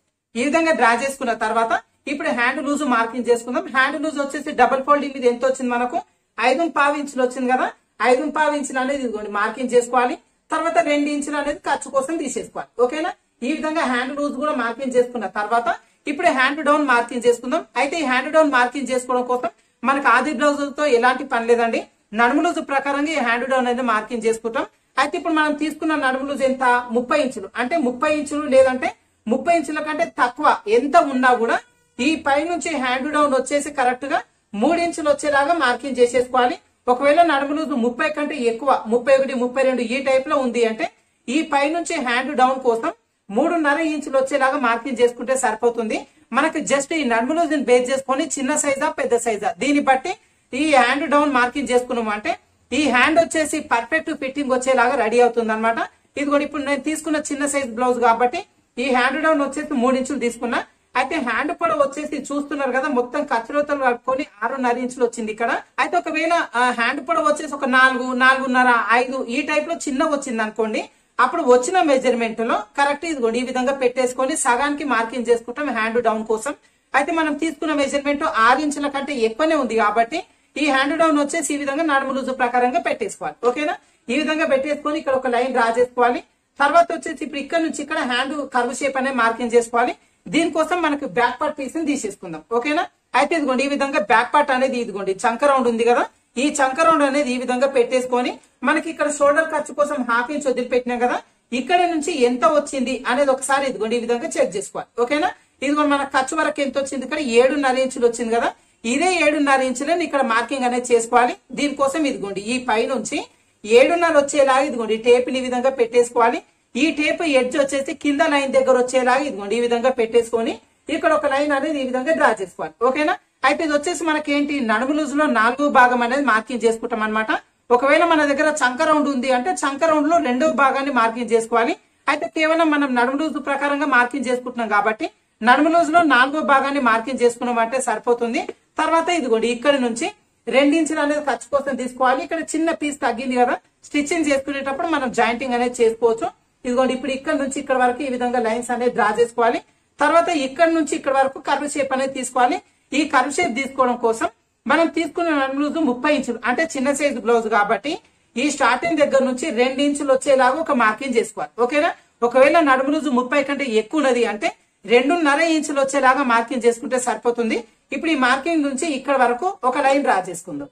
ఈ విధంగా డ్రా చేసుకున్న తర్వాత ఇప్పుడు హ్యాండ్ లూజ్ మార్కింగ్ చేసుకుందాం హ్యాండ్ లూజ్ వచ్చేసి డబుల్ ఫోల్డింగ్ ఇది ఎంత వచ్చింది మనకు ఐదు పావు ఇంచులు వచ్చింది కదా ఐదు పావు ఇంచులు అనేది ఇదిగోండి మార్కింగ్ చేసుకోవాలి తర్వాత రెండు ఇంచులు అనేది ఖర్చు కోసం తీసేసుకోవాలి ఓకేనా ఈ విధంగా హ్యాండ్ లూజ్ కూడా మార్కింగ్ చేసుకున్న తర్వాత ఇప్పుడు హ్యాండ్ డౌన్ మార్కింగ్ చేసుకుందాం అయితే ఈ హ్యాండ్ డౌన్ మార్కింగ్ చేసుకోవడం కోసం మనకు ఆది బ్లౌజ్ తో ఎలాంటి పని లేదండి నడుము లూజ్ ప్రకారంగా ఈ హ్యాండ్ డౌన్ అనేది మార్కింగ్ చేసుకుంటాం అయితే ఇప్పుడు మనం తీసుకున్న నడుము లూజ్ ఎంత ముప్పై ఇంచులు అంటే ముప్పై ఇంచులు లేదంటే ముప్పై ఇంచుల కంటే తక్కువ ఎంత ఉన్నా కూడా ఈ పై నుంచి హ్యాండ్ డౌన్ వచ్చేసి కరెక్ట్ గా మూడు ఇంచులు వచ్చేలాగా మార్కింగ్ చేసేసుకోవాలి ఒకవేళ నడుము లూజ్ ముప్పై కంటే ఎక్కువ ముప్పై ఒకటి ముప్పై రెండు ఈ టైప్ లో ఉంది అంటే ఈ పై నుంచి హ్యాండ్ డౌన్ కోసం మూడున్నర ఇంచులు వచ్చేలాగా మార్కింగ్ చేసుకుంటే సరిపోతుంది మనకి జస్ట్ ఈ నడుము లూజ్ బేస్ చేసుకొని చిన్న సైజా పెద్ద సైజా దీన్ని బట్టి ఈ హ్యాండ్ డౌన్ మార్కింగ్ చేసుకున్నాం అంటే ఈ హ్యాండ్ వచ్చేసి పర్ఫెక్ట్ ఫిట్టింగ్ వచ్చేలాగా రెడీ అవుతుంది అనమాట ఇది కూడా ఇప్పుడు నేను తీసుకున్న చిన్న సైజ్ బ్లౌజ్ కాబట్టి ఈ హ్యాండ్ డౌన్ వచ్చేసి మూడు ఇంచులు తీసుకున్నా అయితే హ్యాండ్ పొడవు వచ్చేసి చూస్తున్నారు కదా మొత్తం ఖర్చులతలు కలుపుకొని ఆరున్నర ఇంచులు వచ్చింది ఇక్కడ అయితే ఒకవేళ ఆ, హ్యాండ్ పొడవు వచ్చేసి ఒక నాలుగు నాలుగున్నర ఐదు ఈ టైప్ లో చిన్నగా వచ్చింది అనుకోండి అప్పుడు వచ్చిన మెజర్మెంట్ లో కరెక్ట్ ఇదిగోండి ఈ విధంగా పెట్టేసుకొని సగానికి మార్కింగ్ చేసుకుంటాం హ్యాండ్ డౌన్ కోసం అయితే మనం తీసుకున్న మెజర్మెంట్ ఆరు ఇంచుల కంటే ఎక్కువనే ఉంది కాబట్టి ఈ హ్యాండ్ డౌన్ వచ్చేసి ఈ విధంగా నడుము లూజు ప్రకారంగా పెట్టేసుకోవాలి ఓకేనా ఈ విధంగా పెట్టేసుకొని ఇక్కడ ఒక లైన్ డ్రా చేసుకోవాలి తర్వాత వచ్చేసి ఇప్పుడు ఇక్కడ నుంచి ఇక్కడ హ్యాండ్ కర్వ్ షేప్ అనే మార్కింగ్ చేసుకోవాలి దీనికోసం మనకి బ్యాక్ పార్ట్ పీస్ ని తీసేసుకుందాం ఓకేనా అయితే ఇదిగోండి ఈ విధంగా బ్యాక్ పార్ట్ అనేది ఇదిగోండి చంక రౌండ్ ఉంది కదా ఈ చంక రౌండ్ అనేది ఈ విధంగా పెట్టేసుకొని మనకి ఇక్కడ షోల్డర్ ఖర్చు కోసం హాఫ్ ఇంచ్ వదిలిపెట్టినాం కదా ఇక్కడ నుంచి ఎంత వచ్చింది అనేది ఒకసారి ఇదిగోండి ఈ విధంగా చెక్ చేసుకోవాలి ఓకేనా ఇదిగోండి మన ఖర్చు వరకు ఎంత వచ్చింది ఇక్కడ ఏడున్నర ఇంచులు వచ్చింది కదా ఇదే ఏడున్నర ఇంచులని ఇక్కడ మార్కింగ్ అనేది చేసుకోవాలి దీనికోసం ఇదిగోండి ఈ పై నుంచి ఏడున్నర వచ్చేలాగా ఇదిగోండి టేప్ ని ఈ విధంగా పెట్టేసుకోవాలి ఈ టేప్ ఎడ్జ్ వచ్చేసి కింద లైన్ దగ్గర వచ్చేలాగా ఇదిగోండి ఈ విధంగా పెట్టేసుకొని ఇక్కడ ఒక లైన్ అనేది ఈ విధంగా డ్రా చేసుకోవాలి ఓకేనా అయితే ఇది వచ్చేసి మనకి ఏంటి నడుము లూజ్ లో నాలుగు భాగం అనేది మార్కింగ్ చేసుకుంటాం అనమాట ఒకవేళ మన దగ్గర చంక రౌండ్ ఉంది అంటే చంక రౌండ్ లో రెండో భాగాన్ని మార్కింగ్ చేసుకోవాలి అయితే కేవలం మనం నడుము లూజ్ ప్రకారంగా మార్కింగ్ చేసుకుంటున్నాం కాబట్టి నడుము లూజ్ లో నాలుగో భాగాన్ని మార్కింగ్ చేసుకున్నాం అంటే సరిపోతుంది తర్వాత ఇదిగోండి ఇక్కడ నుంచి రెండించులు అనేది ఖర్చు కోసం తీసుకోవాలి ఇక్కడ చిన్న పీస్ తగ్గింది కదా స్టిచ్చింగ్ చేసుకునేటప్పుడు మనం జాయింటింగ్ అనేది చేసుకోవచ్చు ఇదిగోండి ఇప్పుడు ఇక్కడ నుంచి ఇక్కడ వరకు ఈ విధంగా లైన్స్ అనేది డ్రా చేసుకోవాలి తర్వాత ఇక్కడ నుంచి ఇక్కడ వరకు కర్వ్ షేప్ అనేది తీసుకోవాలి ఈ కర్వ్ షేప్ తీసుకోవడం కోసం మనం తీసుకున్న నడుము ముప్పై ఇంచులు అంటే చిన్న సైజు బ్లౌజ్ కాబట్టి ఈ స్టార్టింగ్ దగ్గర నుంచి రెండు ఇంచులు వచ్చేలాగా ఒక మార్కింగ్ చేసుకోవాలి ఓకేనా ఒకవేళ నడుము లూజు ముప్పై కంటే ఎక్కువ ఉన్నది అంటే రెండున్నర ఇంచులు వచ్చేలాగా మార్కింగ్ చేసుకుంటే సరిపోతుంది ఇప్పుడు ఈ మార్కింగ్ నుంచి ఇక్కడ వరకు ఒక లైన్ డ్రా చేసుకుందాం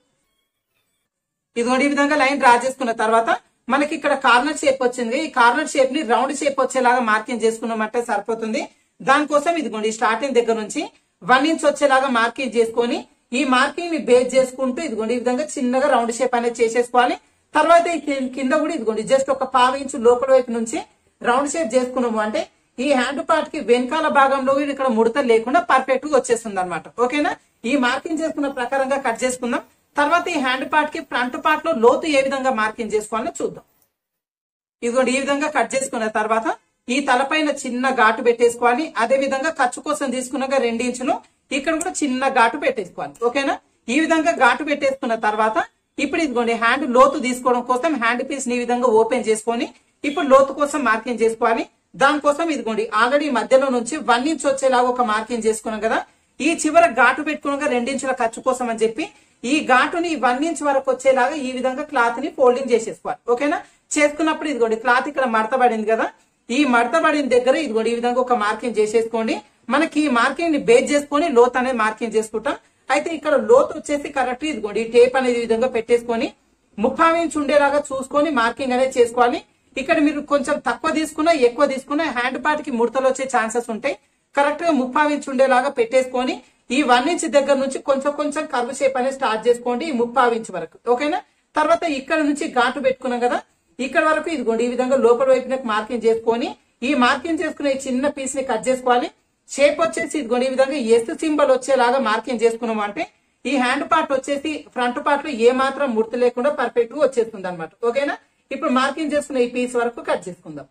ఇదిగోండి ఈ విధంగా లైన్ డ్రా చేసుకున్న తర్వాత మనకి ఇక్కడ కార్నర్ షేప్ వచ్చింది ఈ కార్నర్ షేప్ ని రౌండ్ షేప్ వచ్చేలాగా మార్కింగ్ చేసుకున్నామంటే సరిపోతుంది దానికోసం ఇదిగోండి స్టార్టింగ్ దగ్గర నుంచి వన్ ఇంచ్ వచ్చేలాగా మార్కింగ్ చేసుకొని ఈ మార్కింగ్ ని బేస్ చేసుకుంటూ ఇదిగోండి ఈ విధంగా చిన్నగా రౌండ్ షేప్ అనేది చేసేసుకోవాలి తర్వాత ఈ కి- కింద కూడా ఇదిగోండి జస్ట్ ఒక పావు ఇంచు లోపల వైపు నుంచి రౌండ్ షేప్ చేసుకున్నాము అంటే ఈ హ్యాండ్ పార్ట్ కి వెనకాల భాగంలో కూడా ఇక్కడ ముడత లేకుండా పర్ఫెక్ట్ గా వచ్చేస్తుంది అనమాట ఓకేనా ఈ మార్కింగ్ చేసుకున్న ప్రకారంగా కట్ చేసుకుందాం తర్వాత ఈ హ్యాండ్ పార్ట్ కి ఫ్రంట్ పార్ట్ లో లోతు ఏ విధంగా మార్కింగ్ చేసుకోవాలో చూద్దాం ఇదిగోండి ఈ విధంగా కట్ చేసుకున్న తర్వాత ఈ తలపైన చిన్న ఘాటు పెట్టేసుకోవాలి అదే విధంగా ఖర్చు కోసం తీసుకున్నాక రెండు ఇంచులు ఇక్కడ కూడా చిన్న ఘాటు పెట్టేసుకోవాలి ఓకేనా ఈ విధంగా ఘాటు పెట్టేసుకున్న తర్వాత ఇప్పుడు ఇదిగోండి హ్యాండ్ లోతు తీసుకోవడం కోసం హ్యాండ్ పీస్ ని ఈ విధంగా ఓపెన్ చేసుకొని ఇప్పుడు లోతు కోసం మార్కింగ్ చేసుకోవాలి దానికోసం ఇదిగోండి ఆల్రెడీ మధ్యలో నుంచి వన్ ఇంచ్ వచ్చేలాగా ఒక మార్కింగ్ చేసుకున్నాం కదా ఈ చివర ఘాటు పెట్టుకునగా రెండించుల ఖర్చు కోసం అని చెప్పి ఈ ఘాటుని వన్ ఇంచ్ వరకు వచ్చేలాగా ఈ విధంగా క్లాత్ ని ఫోల్డింగ్ చేసేసుకోవాలి ఓకేనా చేసుకున్నప్పుడు ఇదిగోండి క్లాత్ ఇక్కడ మడతబడింది కదా ఈ మడతబడిన దగ్గర ఇదిగోండి ఈ విధంగా ఒక మార్కింగ్ చేసేసుకోండి మనకి ఈ మార్కింగ్ ని బేస్ చేసుకొని లోత్ అనేది మార్కింగ్ చేసుకుంటాం అయితే ఇక్కడ లోత్ వచ్చేసి కరెక్ట్ ఇదిగోండి ఈ టేప్ అనేది ఈ విధంగా పెట్టేసుకొని ముప్పై ఇంచ్ ఉండేలాగా చూసుకొని మార్కింగ్ అనేది చేసుకోవాలి ఇక్కడ మీరు కొంచెం తక్కువ తీసుకున్నా ఎక్కువ తీసుకున్నా హ్యాండ్ పార్ట్ కి ముడతలు వచ్చే ఛాన్సెస్ ఉంటాయి కరెక్ట్ గా ముప్పై ఇంచ్ ఉండేలాగా పెట్టేసుకొని ఈ వన్ ఇంచ్ దగ్గర నుంచి కొంచెం కొంచెం కర్వ్ షేప్ అనేది స్టార్ట్ చేసుకోండి ఈ ముప్పై ఇంచ్ వరకు ఓకేనా తర్వాత ఇక్కడ నుంచి ఘాటు పెట్టుకున్నాం కదా ఇక్కడ వరకు ఇదిగోండి ఈ విధంగా లోపల వైపున మార్కింగ్ చేసుకొని ఈ మార్కింగ్ చేసుకునే ఈ చిన్న పీస్ ని కట్ చేసుకోవాలి షేప్ వచ్చేసి ఇదిగోండి ఈ విధంగా ఎస్ సింబల్ వచ్చేలాగా మార్కింగ్ చేసుకున్నాం అంటే ఈ హ్యాండ్ పార్ట్ వచ్చేసి ఫ్రంట్ పార్ట్ లో ఏ మాత్రం ముడత లేకుండా పర్ఫెక్ట్ గా వచ్చేస్తుంది అనమాట ఓకేనా ఇప్పుడు మార్కింగ్ చేసుకున్న ఈ పీస్ వరకు కట్ చేసుకుందాం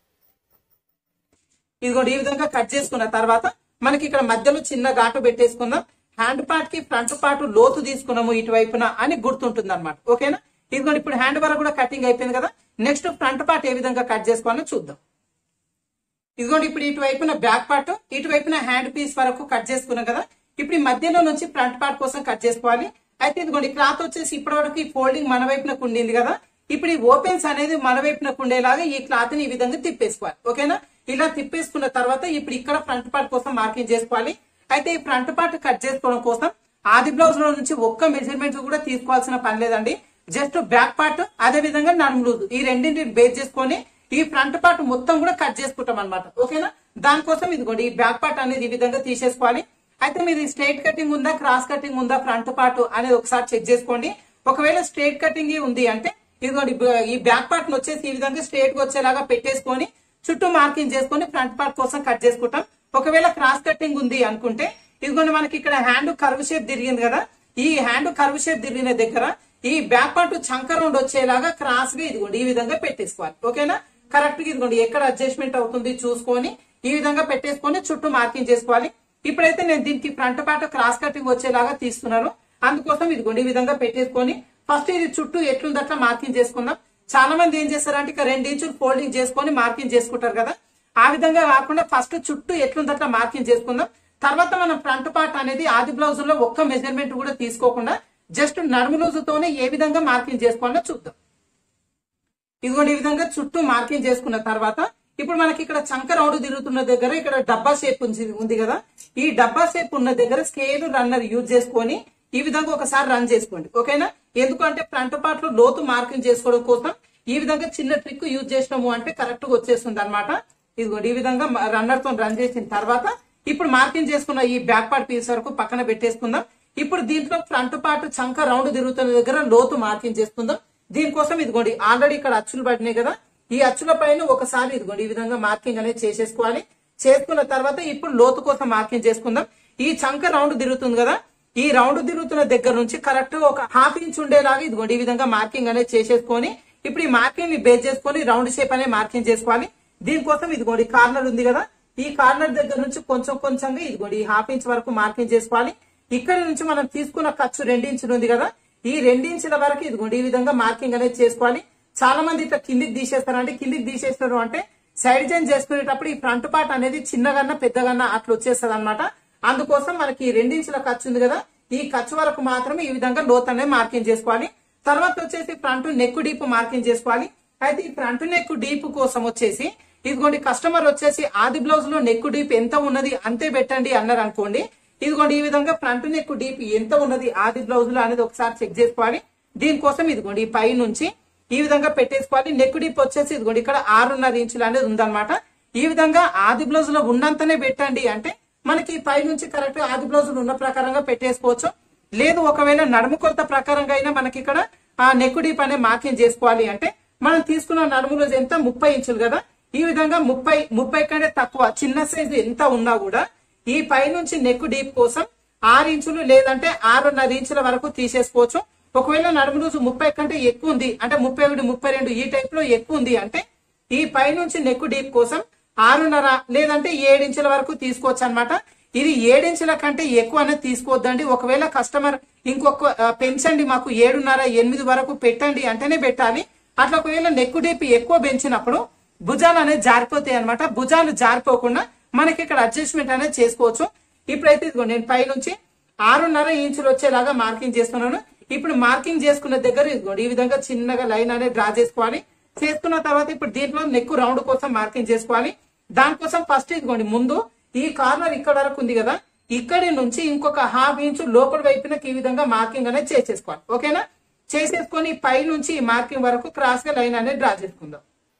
ఇదిగోండి ఈ విధంగా కట్ చేసుకున్న తర్వాత మనకి ఇక్కడ మధ్యలో చిన్న ఘాటు పెట్టేసుకుందాం హ్యాండ్ పార్ట్ కి ఫ్రంట్ పార్ట్ లోతు తీసుకున్నాము ఇటువైపున అని గుర్తుంటుంది అనమాట ఓకేనా ఇదిగోండి ఇప్పుడు హ్యాండ్ వరకు కూడా కటింగ్ అయిపోయింది కదా నెక్స్ట్ ఫ్రంట్ పార్ట్ ఏ విధంగా కట్ చేసుకోవాలో చూద్దాం ఇదిగోండి ఇప్పుడు ఇటువైపున బ్యాక్ పార్ట్ ఇటువైపున హ్యాండ్ పీస్ వరకు కట్ చేసుకున్నాం కదా ఇప్పుడు ఈ మధ్యలో నుంచి ఫ్రంట్ పార్ట్ కోసం కట్ చేసుకోవాలి అయితే ఇదిగోండి క్లాత్ వచ్చేసి ఇప్పటి వరకు ఈ ఫోల్డింగ్ మన వైపునకు ఉండింది కదా ఇప్పుడు ఈ ఓపెన్స్ అనేది మన వైపునకు ఉండేలాగా ఈ క్లాత్ ని ఈ విధంగా తిప్పేసుకోవాలి ఓకేనా ఇలా తిప్పేసుకున్న తర్వాత ఇప్పుడు ఇక్కడ ఫ్రంట్ పార్ట్ కోసం మార్కింగ్ చేసుకోవాలి అయితే ఈ ఫ్రంట్ పార్ట్ కట్ చేసుకోవడం కోసం ఆది బ్లౌజ్ లో నుంచి ఒక్క మెజర్మెంట్ కూడా తీసుకోవాల్సిన పని లేదండి జస్ట్ బ్యాక్ పార్ట్ అదే విధంగా నడుము లూజ్ ఈ రెండింటిని బేస్ చేసుకొని ఈ ఫ్రంట్ పార్ట్ మొత్తం కూడా కట్ చేసుకుంటాం అనమాట ఓకేనా దానికోసం ఇదిగోండి ఈ బ్యాక్ పార్ట్ అనేది ఈ విధంగా తీసేసుకోవాలి అయితే మీది స్ట్రైట్ కటింగ్ ఉందా క్రాస్ కటింగ్ ఉందా ఫ్రంట్ పార్ట్ అనేది ఒకసారి చెక్ చేసుకోండి ఒకవేళ స్ట్రైట్ కటింగ్ ఉంది అంటే ఇదిగోండి బ- ఈ బ్యాక్ పార్ట్ వచ్చేసి ఈ విధంగా స్ట్రైట్ గా వచ్చేలాగా పెట్టేసుకొని చుట్టూ మార్కింగ్ చేసుకొని ఫ్రంట్ పార్ట్ కోసం కట్ చేసుకుంటాం ఒకవేళ క్రాస్ కటింగ్ ఉంది అనుకుంటే ఇదిగోండి మనకి ఇక్కడ హ్యాండ్ కర్వ్ షేప్ తిరిగింది కదా ఈ హ్యాండ్ కర్వ్ షేప్ తిరిగిన దగ్గర ఈ బ్యాక్ పార్ట్ చంక రౌండ్ వచ్చేలాగా క్రాస్ గా ఇదిగోండి ఈ విధంగా పెట్టేసుకోవాలి ఓకేనా కరెక్ట్ గా ఇదిగోండి ఎక్కడ అడ్జస్ట్మెంట్ అవుతుంది చూసుకొని ఈ విధంగా పెట్టేసుకొని చుట్టూ మార్కింగ్ చేసుకోవాలి ఇప్పుడైతే నేను దీనికి ఫ్రంట్ పార్ట్ క్రాస్ కటింగ్ వచ్చేలాగా తీస్తున్నాను అందుకోసం ఇదిగోండి ఈ విధంగా పెట్టేసుకొని ఫస్ట్ ఇది చుట్టూ ఎట్లుంది అట్లా మార్కింగ్ చేసుకుందాం చాలా మంది ఏం చేస్తారంటే ఇక రెండు ఇంచులు ఫోల్డింగ్ చేసుకొని మార్కింగ్ చేసుకుంటారు కదా ఆ విధంగా కాకుండా ఫస్ట్ చుట్టూ ఎట్లుంది అట్లా మార్కింగ్ చేసుకుందాం తర్వాత మనం ఫ్రంట్ పార్ట్ అనేది ఆది బ్లౌజ్ లో ఒక్క మెజర్మెంట్ కూడా తీసుకోకుండా జస్ట్ నడుము లూజుతోనే ఏ విధంగా మార్కింగ్ చేసుకోవాలో చూద్దాం ఇదిగోండి ఈ విధంగా చుట్టూ మార్కింగ్ చేసుకున్న తర్వాత ఇప్పుడు మనకి ఇక్కడ చంక రౌండ్ తిరుగుతున్న దగ్గర ఇక్కడ డబ్బా షేప్ ఉంది ఉంది కదా ఈ డబ్బా షేప్ ఉన్న దగ్గర స్కేల్ రన్నర్ యూజ్ చేసుకొని ఈ విధంగా ఒకసారి రన్ చేసుకోండి ఓకేనా ఎందుకంటే ఫ్రంట్ పార్ట్ లో లోతు మార్కింగ్ చేసుకోవడం కోసం ఈ విధంగా చిన్న ట్రిక్ యూజ్ చేసినాము అంటే కరెక్ట్ గా వచ్చేస్తుంది అనమాట ఇదిగోండి ఈ విధంగా రన్నర్ తో రన్ చేసిన తర్వాత ఇప్పుడు మార్కింగ్ చేసుకున్న ఈ బ్యాక్ పార్ట్ పీస్ వరకు పక్కన పెట్టేసుకుందాం ఇప్పుడు దీంట్లో ఫ్రంట్ పార్ట్ చంక రౌండ్ తిరుగుతున్న దగ్గర లోతు మార్కింగ్ చేసుకుందాం దీనికోసం ఇదిగోండి ఆల్రెడీ ఇక్కడ అచ్చులు పడినాయి కదా ఈ అచ్చుల పైన ఒకసారి ఇదిగోండి ఈ విధంగా మార్కింగ్ అనేది చేసేసుకోవాలి చేసుకున్న తర్వాత ఇప్పుడు లోతు కోసం మార్కింగ్ చేసుకుందాం ఈ చంక రౌండ్ తిరుగుతుంది కదా ఈ రౌండ్ తిరుగుతున్న దగ్గర నుంచి కరెక్ట్ ఒక హాఫ్ ఇంచ్ ఉండేలాగా ఇదిగోండి ఈ విధంగా మార్కింగ్ అనేది చేసేసుకొని ఇప్పుడు ఈ మార్కింగ్ ని బేస్ చేసుకొని రౌండ్ షేప్ అనేది మార్కింగ్ చేసుకోవాలి దీనికోసం ఇదిగోండి కార్నర్ ఉంది కదా ఈ కార్నర్ దగ్గర నుంచి కొంచెం కొంచెంగా ఇదిగోండి ఈ హాఫ్ ఇంచ్ వరకు మార్కింగ్ చేసుకోవాలి ఇక్కడ నుంచి మనం తీసుకున్న ఖర్చు రెండించులు ఉంది కదా ఈ రెండించుల వరకు ఇదిగోండి ఈ విధంగా మార్కింగ్ అనేది చేసుకోవాలి చాలా మంది ఇట్లా కిందికి తీసేస్తారంటే కిందికి తీసేస్తారు అంటే సైడ్ జైన్ చేసుకునేటప్పుడు ఈ ఫ్రంట్ పార్ట్ అనేది చిన్నగన్నా పెద్దగన్నా అట్లా వచ్చేస్తుంది అనమాట అందుకోసం మనకి ఈ రెండించుల ఖర్చు ఉంది కదా ఈ ఖర్చు వరకు మాత్రమే ఈ విధంగా లోత్ అనేది మార్కింగ్ చేసుకోవాలి తర్వాత వచ్చేసి ఫ్రంట్ నెక్ డీప్ మార్కింగ్ చేసుకోవాలి అయితే ఈ ఫ్రంట్ నెక్ డీప్ కోసం వచ్చేసి ఇదిగోండి కస్టమర్ వచ్చేసి ఆది బ్లౌజ్ లో నెక్ డీప్ ఎంత ఉన్నది అంతే పెట్టండి అన్నారు అనుకోండి ఇదిగోండి ఈ విధంగా ఫ్రంట్ నెక్ డీప్ ఎంత ఉన్నది ఆది బ్లౌజ్ లో అనేది ఒకసారి చెక్ చేసుకోవాలి దీనికోసం ఇదిగోండి ఈ పై నుంచి ఈ విధంగా పెట్టేసుకోవాలి నెక్ డీప్ వచ్చేసి ఇదిగోండి ఇక్కడ ఆరున్నర ఇంచులు అనేది ఉందన్నమాట ఈ విధంగా ఆది బ్లౌజ్ లో ఉన్నంతనే పెట్టండి అంటే మనకి పై నుంచి కరెక్ట్ ఆది బ్లౌజ్ ఉన్న ప్రకారంగా పెట్టేసుకోవచ్చు లేదు ఒకవేళ నడుము కొలత ప్రకారంగా అయినా మనకి ఇక్కడ ఆ నెక్ డీప్ అనే మార్కింగ్ చేసుకోవాలి అంటే మనం తీసుకున్న నడుములో ఎంత ముప్పై ఇంచులు కదా ఈ విధంగా ముప్పై ముప్పై కంటే తక్కువ చిన్న సైజు ఎంత ఉన్నా కూడా ఈ పై నుంచి నెక్ డీప్ కోసం ఆరు ఇంచులు లేదంటే ఆరున్నర ఇంచుల వరకు తీసేసుకోవచ్చు ఒకవేళ నడుము రోజు ముప్పై కంటే ఎక్కువ ఉంది అంటే ముప్పై ఒకటి ముప్పై రెండు ఈ టైప్ లో ఎక్కువ ఉంది అంటే ఈ పై నుంచి నెక్ డీప్ కోసం ఆరున్నర లేదంటే ఏడించుల వరకు తీసుకోవచ్చు అనమాట ఇది ఏడించుల కంటే ఎక్కువ అనేది తీసుకోవద్దండి ఒకవేళ కస్టమర్ ఇంకొక ఆ, పెంచండి మాకు ఏడున్నర ఎనిమిది వరకు పెట్టండి అంటేనే పెట్టాలి అట్లా ఒకవేళ నెక్ డీప్ ఎక్కువ పెంచినప్పుడు భుజాలు అనేది జారిపోతాయి అనమాట భుజాలు జారిపోకుండా మనకి ఇక్కడ అడ్జస్ట్మెంట్ అనేది చేసుకోవచ్చు ఇప్పుడైతే ఇదిగో నేను పై నుంచి ఆరున్నర ఇంచులు వచ్చేలాగా మార్కింగ్ చేస్తున్నాను ఇప్పుడు మార్కింగ్ చేసుకున్న దగ్గర ఇదిగోండి ఈ విధంగా చిన్నగా లైన్ అనేది డ్రా చేసుకోవాలి చేసుకున్న తర్వాత ఇప్పుడు దీంట్లో నెక్ రౌండ్ కోసం మార్కింగ్ చేసుకోవాలి దానికోసం ఫస్ట్ ఇదిగోండి ముందు ఈ కార్నర్ ఇక్కడ వరకు ఉంది కదా ఇక్కడి నుంచి ఇంకొక హాఫ్ ఇంచు లోపల వైపునకి ఈ విధంగా మార్కింగ్ అనేది చేసేసుకోవాలి ఓకేనా చేసేసుకొని పై నుంచి ఈ మార్కింగ్ వరకు క్రాస్ గా లైన్ అనేది డ్రా చేసుకుందాం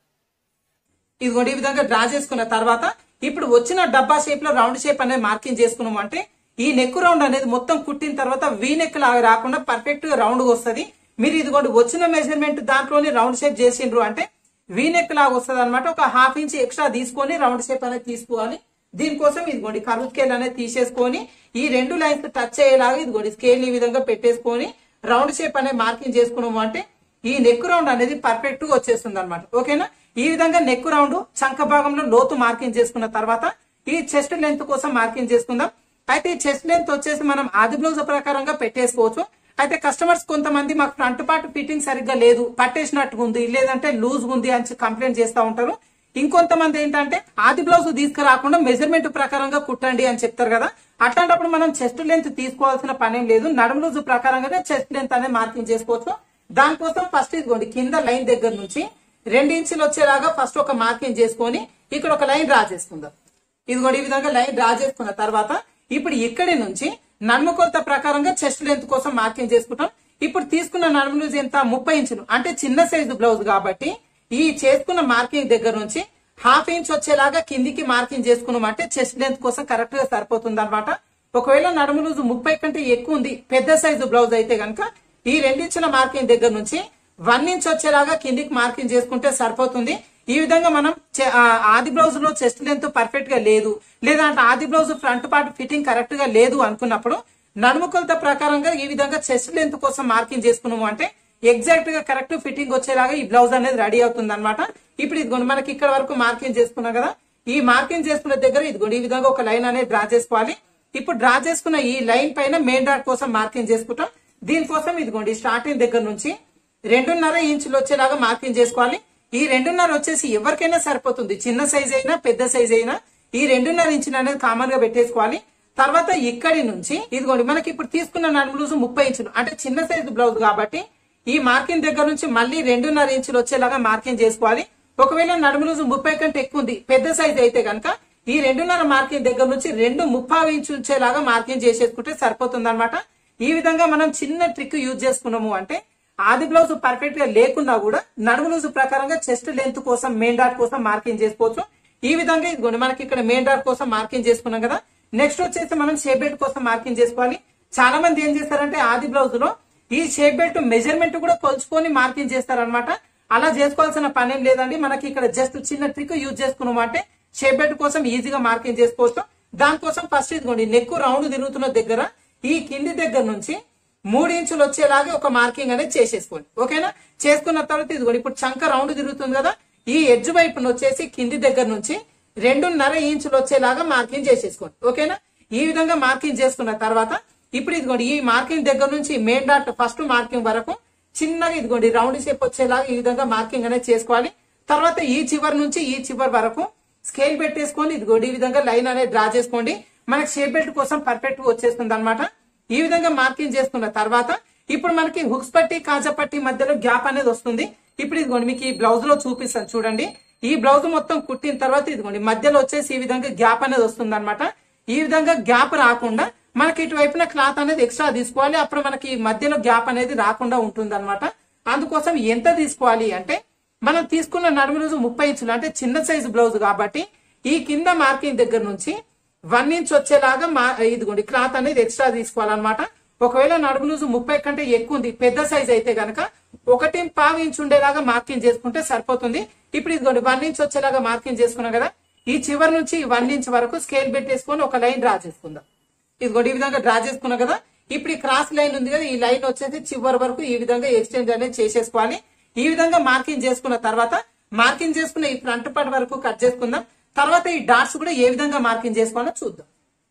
ఇదిగోండి ఈ విధంగా డ్రా చేసుకున్న తర్వాత ఇప్పుడు వచ్చిన డబ్బా షేప్ లో రౌండ్ షేప్ అనేది మార్కింగ్ చేసుకున్నాం అంటే ఈ నెక్ రౌండ్ అనేది మొత్తం కుట్టిన తర్వాత వీ నెక్ లాగా రాకుండా పర్ఫెక్ట్ గా రౌండ్ వస్తుంది మీరు ఇదిగోండి వచ్చిన మెజర్మెంట్ దాంట్లోనే రౌండ్ షేప్ చేసిండ్రు అంటే వీ నెక్ లాగా వస్తుంది అనమాట ఒక హాఫ్ ఇంచ్ ఎక్స్ట్రా తీసుకొని రౌండ్ షేప్ అనేది తీసుకోవాలి దీనికోసం ఇదిగోండి కర్వ్ స్కేల్ అనేది తీసేసుకొని ఈ రెండు లైన్స్ టచ్ అయ్యేలాగా ఇదిగోండి స్కేల్ ఈ విధంగా పెట్టేసుకొని రౌండ్ షేప్ అనేది మార్కింగ్ చేసుకున్నాము అంటే ఈ నెక్ రౌండ్ అనేది పర్ఫెక్ట్ గా వచ్చేస్తుంది అనమాట ఓకేనా ఈ విధంగా నెక్ రౌండ్ చంక భాగంలో లోతు మార్కింగ్ చేసుకున్న తర్వాత ఈ చెస్ట్ లెంత్ కోసం మార్కింగ్ చేసుకుందాం అయితే ఈ చెస్ట్ లెంత్ వచ్చేసి మనం ఆది బ్లౌజ్ ప్రకారంగా పెట్టేసుకోవచ్చు అయితే కస్టమర్స్ కొంతమంది మాకు ఫ్రంట్ పార్ట్ ఫిట్టింగ్ సరిగ్గా లేదు పట్టేసినట్టుగా ఉంది లేదంటే లూజ్ ఉంది అని కంప్లైంట్ చేస్తా ఉంటారు ఇంకొంతమంది ఏంటంటే ఆది బ్లౌజ్ తీసుకురాకుండా మెజర్మెంట్ ప్రకారంగా కుట్టండి అని చెప్తారు కదా అట్లాంటప్పుడు మనం చెస్ట్ లెంత్ తీసుకోవాల్సిన పనేం లేదు నడుము లూజ్ ప్రకారంగానే చెస్ట్ లెంత్ అనేది మార్కింగ్ చేసుకోవచ్చు దానికోసం ఫస్ట్ ఇదిగోండి కింద లైన్ దగ్గర నుంచి రెండు ఇంచులు వచ్చేలాగా ఫస్ట్ ఒక మార్కింగ్ చేసుకొని ఇక్కడ ఒక లైన్ డ్రా చేసుకుందాం ఇదిగోండి ఈ విధంగా లైన్ డ్రా చేసుకున్న తర్వాత ఇప్పుడు ఇక్కడి నుంచి నడుము కొలత ప్రకారంగా చెస్ట్ లెంత్ కోసం మార్కింగ్ చేసుకుంటాం ఇప్పుడు తీసుకున్న నడుము లూజ్ ఎంత ముప్పై ఇంచులు అంటే చిన్న సైజు బ్లౌజ్ కాబట్టి ఈ చేసుకున్న మార్కింగ్ దగ్గర నుంచి హాఫ్ ఇంచ్ వచ్చేలాగా కిందికి మార్కింగ్ చేసుకున్నాం అంటే చెస్ట్ లెంత్ కోసం కరెక్ట్ గా సరిపోతుంది అనమాట ఒకవేళ నడుము లూజ్ ముప్పై కంటే ఎక్కువ ఉంది పెద్ద సైజు బ్లౌజ్ అయితే గనక ఈ రెండించుల మార్కింగ్ దగ్గర నుంచి వన్ ఇంచ్ వచ్చేలాగా కిందికి మార్కింగ్ చేసుకుంటే సరిపోతుంది ఈ విధంగా మనం చె- ఆ, ఆది బ్లౌజ్ లో చెస్ట్ లెంత్ పర్ఫెక్ట్ గా లేదు లేదంటే ఆది blouse front part fitting correct గా లేదు అనుకున్నప్పుడు నడుము కొలత ప్రకారంగా ఈ విధంగా చెస్ట్ లెంత్ కోసం మార్కింగ్ చేసుకున్నాము అంటే ఎగ్జాక్ట్ గా కరెక్ట్ ఫిట్టింగ్ వచ్చేలాగా ఈ బ్లౌజ్ అనేది రెడీ అవుతుంది అనమాట ఇప్పుడు ఇదిగోండి మనకి ఇక్కడ వరకు మార్కింగ్ చేసుకున్నాం కదా ఈ మార్కింగ్ చేసుకున్న దగ్గర ఇదిగోండి ఈ విధంగా ఒక లైన్ అనేది డ్రా చేసుకోవాలి ఇప్పుడు డ్రా చేసుకున్న ఈ లైన్ పైన మెయిన్ డాట్ కోసం మార్కింగ్ చేసుకుంటాం దీనికోసం ఇదిగోండి స్టార్టింగ్ దగ్గర నుంచి రెండున్నర ఇంచులు వచ్చేలాగా మార్కింగ్ చేసుకోవాలి ఈ రెండున్నర వచ్చేసి ఎవరికైనా సరిపోతుంది చిన్న సైజ్ అయినా పెద్ద సైజ్ అయినా ఈ రెండున్నర ఇంచులు అనేది కామన్ గా పెట్టేసుకోవాలి తర్వాత ఇక్కడి నుంచి ఇదిగోండి మనకి ఇప్పుడు తీసుకున్న నడుము లూజు ముప్పై ఇంచులు అంటే చిన్న సైజు బ్లౌజ్ కాబట్టి ఈ మార్కింగ్ దగ్గర నుంచి మళ్ళీ రెండున్నర ఇంచులు వచ్చేలాగా మార్కింగ్ చేసుకోవాలి ఒకవేళ నడుము లూజు ముప్పై కంటే ఎక్కువ ఉంది పెద్ద సైజ్ అయితే గనక ఈ రెండున్నర మార్కింగ్ దగ్గర నుంచి రెండు ముప్పావు ఇంచు వచ్చేలాగా మార్కింగ్ చేసేసుకుంటే సరిపోతుంది అనమాట ఈ విధంగా మనం చిన్న ట్రిక్ యూజ్ చేసుకున్నాము అంటే ఆది బ్లౌజ్ పర్ఫెక్ట్ గా లేకున్నా కూడా నడుము లూజు ప్రకారంగా చెస్ట్ లెంత్ కోసం మెయిన్ డాట్ కోసం మార్కింగ్ చేసుకోవచ్చు ఈ విధంగా ఇదిగోండి మనకి ఇక్కడ మెయిన్ డాట్ కోసం మార్కింగ్ చేసుకున్నాం కదా నెక్స్ట్ వచ్చేసి మనం షేప్ బెల్ట్ కోసం మార్కింగ్ చేసుకోవాలి చాలా మంది ఏం చేస్తారంటే ఆది బ్లౌజ్ లో ఈ షేప్ బెల్ట్ మెజర్మెంట్ కూడా కొలుచుకొని మార్కింగ్ చేస్తారనమాట అలా చేసుకోవాల్సిన పని ఏం లేదండి మనకి ఇక్కడ జస్ట్ చిన్న ట్రిక్ యూజ్ చేసుకున్నాం అంటే షేప్ బెల్ట్ కోసం ఈజీగా మార్కింగ్ చేసుకోవచ్చు దానికోసం ఫస్ట్ ఇదిగోండి నెక్ రౌండ్ తిరుగుతున్న దగ్గర ఈ కింది దగ్గర నుంచి మూడు ఇంచులు వచ్చేలాగా ఒక మార్కింగ్ అనేది చేసేసుకోండి ఓకేనా చేసుకున్న తర్వాత ఇదిగోండి ఇప్పుడు చంక రౌండ్ తిరుగుతుంది కదా ఈ ఎడ్జ్ వైపున వచ్చేసి కింది దగ్గర నుంచి రెండున్నర ఇంచులు వచ్చేలాగా మార్కింగ్ చేసేసుకోండి ఓకేనా ఈ విధంగా మార్కింగ్ చేసుకున్న తర్వాత ఇప్పుడు ఇదిగోండి ఈ మార్కింగ్ దగ్గర నుంచి మెయిన్ డాట్ ఫస్ట్ మార్కింగ్ వరకు చిన్నగా ఇదిగోండి రౌండ్ షేప్ వచ్చేలాగా ఈ విధంగా మార్కింగ్ అనేది చేసుకోవాలి తర్వాత ఈ చివరి నుంచి ఈ చివరి వరకు స్కేల్ పెట్టేసుకొని ఇదిగోండి ఈ విధంగా లైన్ అనేది డ్రా చేసుకోండి మనకి షేప్ బెల్ట్ కోసం పర్ఫెక్ట్ వచ్చేస్తుంది అనమాట ఈ విధంగా మార్కింగ్ చేసుకున్న తర్వాత ఇప్పుడు మనకి హుక్స్ పట్టి కాజా పట్టి మధ్యలో గ్యాప్ అనేది వస్తుంది ఇప్పుడు ఇదిగోండి మీకు ఈ బ్లౌజ్ లో చూపిస్తాను చూడండి ఈ బ్లౌజ్ మొత్తం కుట్టిన తర్వాత ఇదిగోండి మధ్యలో వచ్చేసి ఈ విధంగా గ్యాప్ అనేది వస్తుంది అనమాట ఈ విధంగా గ్యాప్ రాకుండా మనకి ఇటువైపున క్లాత్ అనేది ఎక్స్ట్రా తీసుకోవాలి అప్పుడు మనకి ఈ మధ్యలో గ్యాప్ అనేది రాకుండా ఉంటుంది అనమాట అందుకోసం ఎంత తీసుకోవాలి అంటే మనం తీసుకున్న నడుము రోజు ముప్పై ఇంచులు అంటే చిన్న సైజు బ్లౌజ్ కాబట్టి ఈ కింద మార్కింగ్ దగ్గర నుంచి వన్ ఇంచ్ వచ్చేలాగా మా ఇదిగోండి క్లాత్ అనేది ఎక్స్ట్రా తీసుకోవాలన్నమాట ఒకవేళ నడుము లూజు ముప్పై కంటే ఎక్కువ ఉంది పెద్ద సైజ్ అయితే గనక ఒకటి పావు ఇంచ్ ఉండేలాగా మార్కింగ్ చేసుకుంటే సరిపోతుంది ఇప్పుడు ఇదిగోండి వన్ ఇంచ్ వచ్చేలాగా మార్కింగ్ చేసుకున్నాం కదా ఈ చివరి నుంచి వన్ ఇంచ్ వరకు స్కేల్ పెట్టేసుకొని ఒక లైన్ డ్రా చేసుకుందాం ఇదిగోండి ఈ విధంగా డ్రా చేసుకున్నాం కదా ఇప్పుడు ఈ క్రాస్ లైన్ ఉంది కదా ఈ లైన్ వచ్చేసి చివరి వరకు ఈ విధంగా ఎక్స్చేంజ్ అనేది చేసేసుకోవాలి ఈ విధంగా మార్కింగ్ చేసుకున్న తర్వాత మార్కింగ్ చేసుకున్న ఈ ఫ్రంట్ పార్ట్ వరకు కట్ చేసుకుందాం తర్వాత ఈ డాట్స్ కూడా ఏ విధంగా మార్కింగ్ చేసుకోవాలో చూద్దాం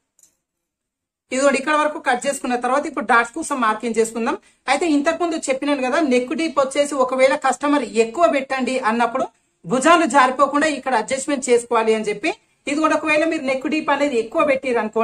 ఇదిగోండి ఇక్కడ వరకు కట్ చేసుకున్న తర్వాత ఇప్పుడు డాట్స్ కోసం మార్కింగ్ చేసుకుందాం అయితే ఇంతకు ముందు చెప్పినాను కదా నెక్ డీప్ వచ్చేసి ఒకవేళ కస్టమర్ ఎక్కువ పెట్టండి అన్నప్పుడు భుజాలు జారిపోకుండా ఇక్కడ అడ్జస్ట్మెంట్ చేసుకోవాలి అని చెప్పి ఇది కూడా ఒకవేళ మీరు నెక్ డీప్ అనేది ఎక్కువ పెట్టిరు అనుకోండి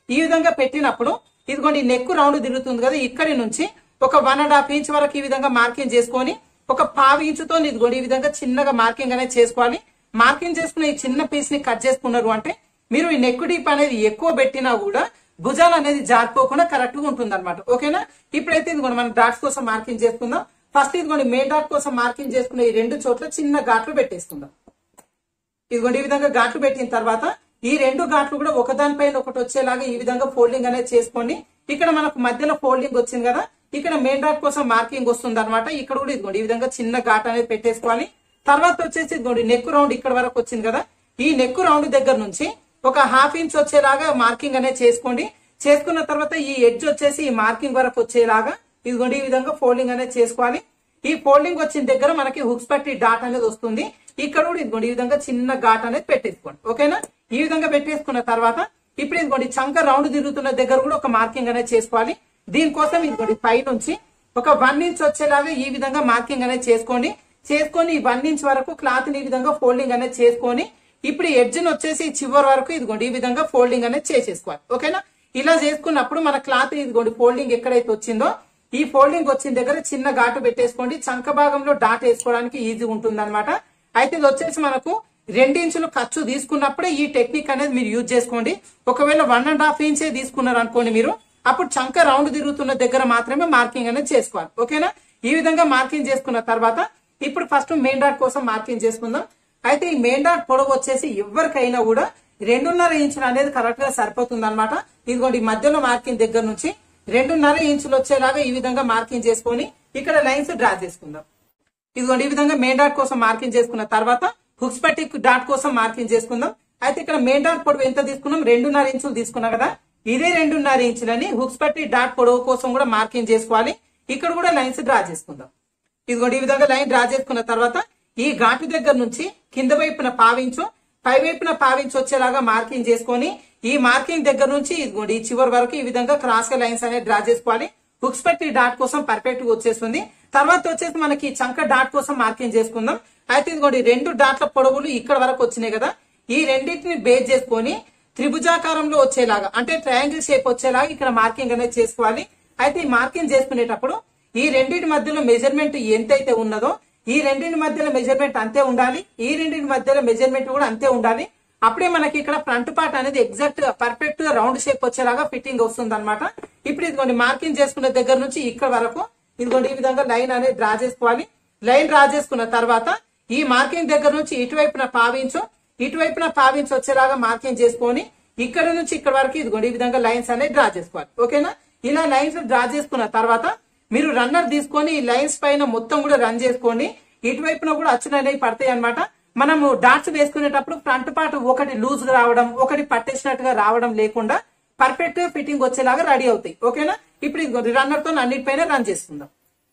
ఈ విధంగా పెట్టినప్పుడు ఇదిగోండి నెక్ రౌండ్ తిరుగుతుంది కదా ఇక్కడి నుంచి ఒక వన్ అండ్ హాఫ్ ఇంచ్ వరకు ఈ విధంగా మార్కింగ్ చేసుకొని ఒక పావు ఇంచుతో ఇదిగోండి ఈ విధంగా చిన్నగా మార్కింగ్ అనేది చేసుకోవాలి మార్కింగ్ చేసుకున్న ఈ చిన్న పీస్ ని కట్ చేసుకున్నారు అంటే మీరు ఈ నెక్ డీప్ అనేది ఎక్కువ పెట్టినా కూడా భుజాలు అనేది జారిపోకుండా కరెక్ట్ గా ఉంటుంది అనమాట ఓకేనా ఇప్పుడైతే ఇదిగోండి మనం డాట్స్ కోసం మార్కింగ్ చేసుకుందాం ఫస్ట్ ఇదిగోండి మెయిన్ డాట్ కోసం మార్కింగ్ చేసుకున్న ఈ రెండు చోట్ల చిన్న ఘాట్లు పెట్టేసుకుందాం ఇదిగోండి ఈ విధంగా ఘాట్లు పెట్టిన తర్వాత ఈ రెండు ఘాట్లు కూడా ఒకదానిపైన ఒకటి వచ్చేలాగా ఈ విధంగా ఫోల్డింగ్ అనేది చేసుకోండి ఇక్కడ మనకు మధ్యలో ఫోల్డింగ్ వచ్చింది కదా ఇక్కడ మెయిన్ డాట్ కోసం మార్కింగ్ వస్తుంది అనమాట ఇక్కడ కూడా ఇదిగోండి ఈ విధంగా చిన్న ఘాట్ అనేది పెట్టేసుకోవాలి తర్వాత వచ్చేసి ఇదిగోండి నెక్ రౌండ్ ఇక్కడ వరకు వచ్చింది కదా ఈ నెక్ రౌండ్ దగ్గర నుంచి ఒక హాఫ్ ఇంచ్ వచ్చేలాగా మార్కింగ్ అనేది చేసుకోండి చేసుకున్న తర్వాత ఈ ఎడ్జ్ వచ్చేసి ఈ మార్కింగ్ వరకు వచ్చేలాగా ఇదిగోండి ఈ విధంగా ఫోల్డింగ్ అనేది చేసుకోవాలి ఈ ఫోల్డింగ్ వచ్చిన దగ్గర మనకి హుక్స్ పట్టి డాట్ అనేది వస్తుంది ఇక్కడ కూడా ఇదిగోండి ఈ విధంగా చిన్న ఘాట్ అనేది పెట్టేసుకోండి ఓకేనా ఈ విధంగా పెట్టేసుకున్న తర్వాత ఇప్పుడు ఇదిగోండి చంక రౌండ్ తిరుగుతున్న దగ్గర కూడా ఒక మార్కింగ్ అనేది చేసుకోవాలి దీనికోసం ఇదిగోండి పై నుంచి ఒక వన్ ఇంచ్ వచ్చేలాగా ఈ విధంగా మార్కింగ్ అనేది చేసుకోండి చేసుకొని ఈ వన్ ఇంచ్ వరకు క్లాత్ ని ఈ విధంగా ఫోల్డింగ్ అనేది చేసుకొని ఇప్పుడు ఎడ్జ్ వచ్చేసి చివరి వరకు ఇదిగోండి ఈ విధంగా ఫోల్డింగ్ అనేది చేసేసుకోవాలి ఓకేనా ఇలా చేసుకున్నప్పుడు మన క్లాత్ ఇదిగోండి ఫోల్డింగ్ ఎక్కడైతే వచ్చిందో ఈ ఫోల్డింగ్ వచ్చిన దగ్గర చిన్న ఘాటు పెట్టేసుకోండి చంక భాగంలో డాట్ వేసుకోవడానికి ఈజీ ఉంటుంది అనమాట అయితే ఇది వచ్చేసి మనకు రెండించులు ఖర్చు తీసుకున్నప్పుడే ఈ టెక్నిక్ అనేది మీరు యూజ్ చేసుకోండి ఒకవేళ వన్ అండ్ హాఫ్ ఇంచే తీసుకున్నారు అనుకోండి మీరు అప్పుడు చంక రౌండ్ తిరుగుతున్న దగ్గర మాత్రమే మార్కింగ్ అనేది చేసుకోవాలి ఓకేనా ఈ విధంగా మార్కింగ్ చేసుకున్న తర్వాత ఇప్పుడు ఫస్ట్ మెయిన్ డాట్ కోసం మార్కింగ్ చేసుకుందాం అయితే ఈ మెయిన్ డాట్ పొడవు వచ్చేసి ఎవరికైనా కూడా రెండున్నర ఇంచులు అనేది కరెక్ట్ గా సరిపోతుంది అనమాట ఇదిగోండి ఈ మధ్యలో మార్కింగ్ దగ్గర నుంచి రెండున్నర ఇంచులు వచ్చేలాగా ఈ విధంగా మార్కింగ్ చేసుకొని ఇక్కడ లైన్స్ డ్రా చేసుకుందాం ఇదిగోండి ఈ విధంగా మెయిన్ డాట్ కోసం మార్కింగ్ చేసుకున్న తర్వాత హుక్స్ పట్టి డాట్ కోసం మార్కింగ్ చేసుకుందాం అయితే ఇక్కడ మెయిన్ డాట్ పొడవు ఎంత తీసుకున్నాం రెండున్నర ఇంచులు తీసుకున్నాం కదా ఇదే రెండున్నర ఇంచులని హుక్స్ పట్టి డాట్ పొడవు కోసం కూడా మార్కింగ్ చేసుకోవాలి ఇక్కడ కూడా లైన్స్ డ్రా చేసుకుందాం ఇదిగోండి ఈ విధంగా లైన్ డ్రా చేసుకున్న తర్వాత ఈ ఘాటు దగ్గర నుంచి కింద వైపున పావించు పై వైపున పావించు వచ్చేలాగా మార్కింగ్ చేసుకొని ఈ మార్కింగ్ దగ్గర నుంచి ఇదిగోండి ఈ చివరి వరకు ఈ విధంగా క్రాస్ గా లైన్స్ అనేది డ్రా చేసుకోవాలి హుక్స్ పట్టి డాట్ కోసం పర్ఫెక్ట్ గా వచ్చేస్తుంది తర్వాత వచ్చేసి మనకి చంక డాట్ కోసం మార్కింగ్ చేసుకుందాం అయితే ఇదిగోండి రెండు డాట్ల పొడవులు ఇక్కడ వరకు వచ్చినాయి కదా ఈ రెండింటిని బేస్ చేసుకొని త్రిభుజాకారంలో వచ్చేలాగా అంటే ట్రయాంగిల్ షేప్ వచ్చేలాగా ఇక్కడ మార్కింగ్ అనేది చేసుకోవాలి అయితే ఈ మార్కింగ్ చేసుకునేటప్పుడు ఈ రెండింటి మధ్యలో మెజర్మెంట్ ఎంతైతే ఉన్నదో ఈ రెండింటి మధ్యలో మెజర్మెంట్ అంతే ఉండాలి ఈ రెండింటి మధ్యలో మెజర్మెంట్ కూడా అంతే ఉండాలి అప్పుడే మనకి ఇక్కడ ఫ్రంట్ పార్ట్ అనేది ఎగ్జాక్ట్ గా పర్ఫెక్ట్ గా రౌండ్ షేప్ వచ్చేలాగా ఫిట్టింగ్ వస్తుంది అనమాట ఇప్పుడు ఇదిగోండి మార్కింగ్ చేసుకున్న దగ్గర నుంచి ఇక్కడ వరకు ఇదిగోండి ఈ విధంగా లైన్ అనేది డ్రా చేసుకోవాలి లైన్ డ్రా చేసుకున్న తర్వాత ఈ మార్కింగ్ దగ్గర నుంచి ఇటువైపున పావించు ఇటువైపున పావించు వచ్చేలాగా మార్కింగ్ చేసుకొని ఇక్కడ నుంచి ఇక్కడ వరకు ఇదిగోండి ఈ విధంగా లైన్స్ అనేది డ్రా చేసుకోవాలి ఓకేనా ఇలా లైన్స్ డ్రా చేసుకున్న తర్వాత మీరు రన్నర్ తీసుకొని ఈ లైన్స్ పైన మొత్తం కూడా రన్ చేసుకోండి ఇటువైపున కూడా అచ్చులు అనేవి పడతాయి అనమాట మనము డాట్స్ వేసుకునేటప్పుడు ఫ్రంట్ పార్ట్ ఒకటి లూజ్ గా రావడం ఒకటి పట్టేసినట్టుగా రావడం లేకుండా పర్ఫెక్ట్ గా ఫిట్టింగ్ వచ్చేలాగా రెడీ అవుతాయి ఓకేనా ఇప్పుడు ఇది రన్నర్ తో అన్నిటిపైన రన్ చేసుకుందాం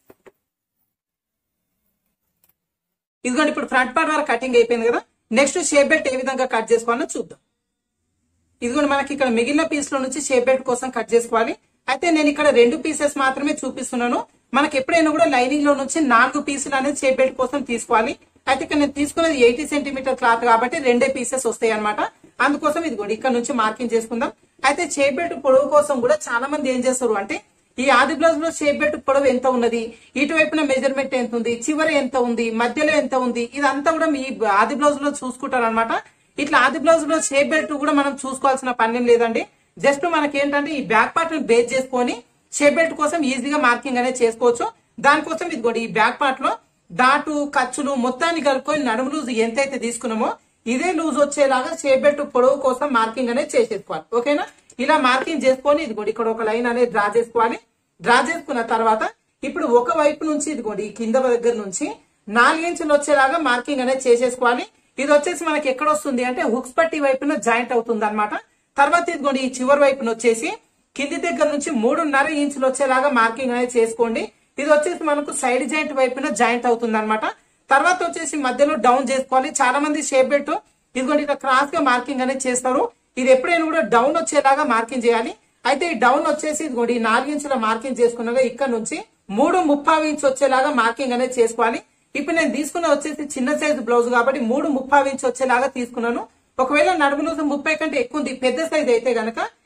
ఇదిగోండి ఇప్పుడు ఫ్రంట్ పార్ట్ వరకు కటింగ్ అయిపోయింది కదా నెక్స్ట్ షేప్ బెల్ట్ ఏ విధంగా కట్ చేసుకోవాలో చూద్దాం ఇదిగోండి మనకి ఇక్కడ మిగిలిన పీస్ లో నుంచి షేప్ బెల్ట్ కోసం కట్ చేసుకోవాలి అయితే నేను ఇక్కడ రెండు పీసెస్ మాత్రమే చూపిస్తున్నాను మనకి ఎప్పుడైనా కూడా లైనింగ్ లో నుంచి నాలుగు పీసులు అనేది షేప్ బెల్ట్ కోసం తీసుకోవాలి అయితే ఇక్కడ నేను తీసుకున్నది ఎయిటీ సెంటీమీటర్ క్లాత్ కాబట్టి రెండే పీసెస్ వస్తాయి అనమాట అందుకోసం ఇది కూడా ఇక్కడ నుంచి మార్కింగ్ చేసుకుందాం అయితే షేప్ బెల్ట్ పొడవు కోసం కూడా చాలా మంది ఏం చేస్తారు అంటే ఈ ఆది బ్లౌజ్ లో షేప్ బెల్ట్ పొడవు ఎంత ఉన్నది ఇటువైపున మెజర్మెంట్ ఎంత ఉంది చివరి ఎంత ఉంది మధ్యలో ఎంత ఉంది ఇదంతా కూడా మీ ఆది బ్లౌజ్ లో చూసుకుంటారు అనమాట ఇట్లా ఆది బ్లౌజ్ లో షేప్ బెల్ట్ కూడా మనం చూసుకోవాల్సిన పని ఏం లేదండి జస్ట్ మనకి ఏంటంటే ఈ బ్యాక్ పార్ట్ ని బేస్ చేసుకొని షేప్ బెల్ట్ కోసం ఈజీగా మార్కింగ్ అనేది చేసుకోవచ్చు దానికోసం ఇదిగోండి ఈ బ్యాక్ పార్ట్ లో డాటు ఖర్చులు మొత్తాన్ని కలుపుకొని నడుము లూజ్ ఎంతైతే తీసుకున్నామో ఇదే లూజ్ వచ్చేలాగా షేప్ బెల్ట్ పొడవు కోసం మార్కింగ్ అనేది చేసేసుకోవాలి ఓకేనా ఇలా మార్కింగ్ చేసుకొని ఇదిగోండి ఇక్కడ ఒక లైన్ అనేది డ్రా చేసుకోవాలి డ్రా చేసుకున్న తర్వాత ఇప్పుడు ఒక వైపు నుంచి ఇదిగోండి ఈ కింద దగ్గర నుంచి నాలుగు ఇంచులు వచ్చేలాగా మార్కింగ్ అనేది చేసేసుకోవాలి ఇది వచ్చేసి మనకి ఎక్కడ వస్తుంది అంటే హుక్స్ పట్టి వైపున జాయింట్ అవుతుంది అనమాట తర్వాత ఇదిగోండి ఈ చివరి వైపున వచ్చేసి కింది దగ్గర నుంచి మూడున్నర ఇంచులు వచ్చేలాగా మార్కింగ్ అనేది చేసుకోండి ఇది వచ్చేసి మనకు సైడ్ జాయింట్ వైపున జాయింట్ అవుతుంది అనమాట తర్వాత వచ్చేసి మధ్యలో డౌన్ చేసుకోవాలి చాలా మంది షేప్ బెల్ట్ ఇదిగోండి ఇట్లా క్రాస్ గా మార్కింగ్ అనేది చేస్తారు ఇది ఎప్పుడైనా కూడా డౌన్ వచ్చేలాగా మార్కింగ్ చేయాలి అయితే ఈ డౌన్ వచ్చేసి ఇదిగోండి ఈ నాలుగు ఇంచుల మార్కింగ్ చేసుకున్నాక ఇక్కడ నుంచి మూడు ముప్పావు ఇంచ్ వచ్చేలాగా మార్కింగ్ అనేది చేసుకోవాలి ఇప్పుడు నేను తీసుకున్న వచ్చేసి చిన్న సైజు బ్లౌజ్ కాబట్టి మూడు ముప్పావు ఇంచ్ వచ్చేలాగా తీసుకున్నాను ఒకవేళ నడుము లూజు ముప్పై కంటే ఎక్కువ ఉంది పెద్ద సైజ్ అయితే గనక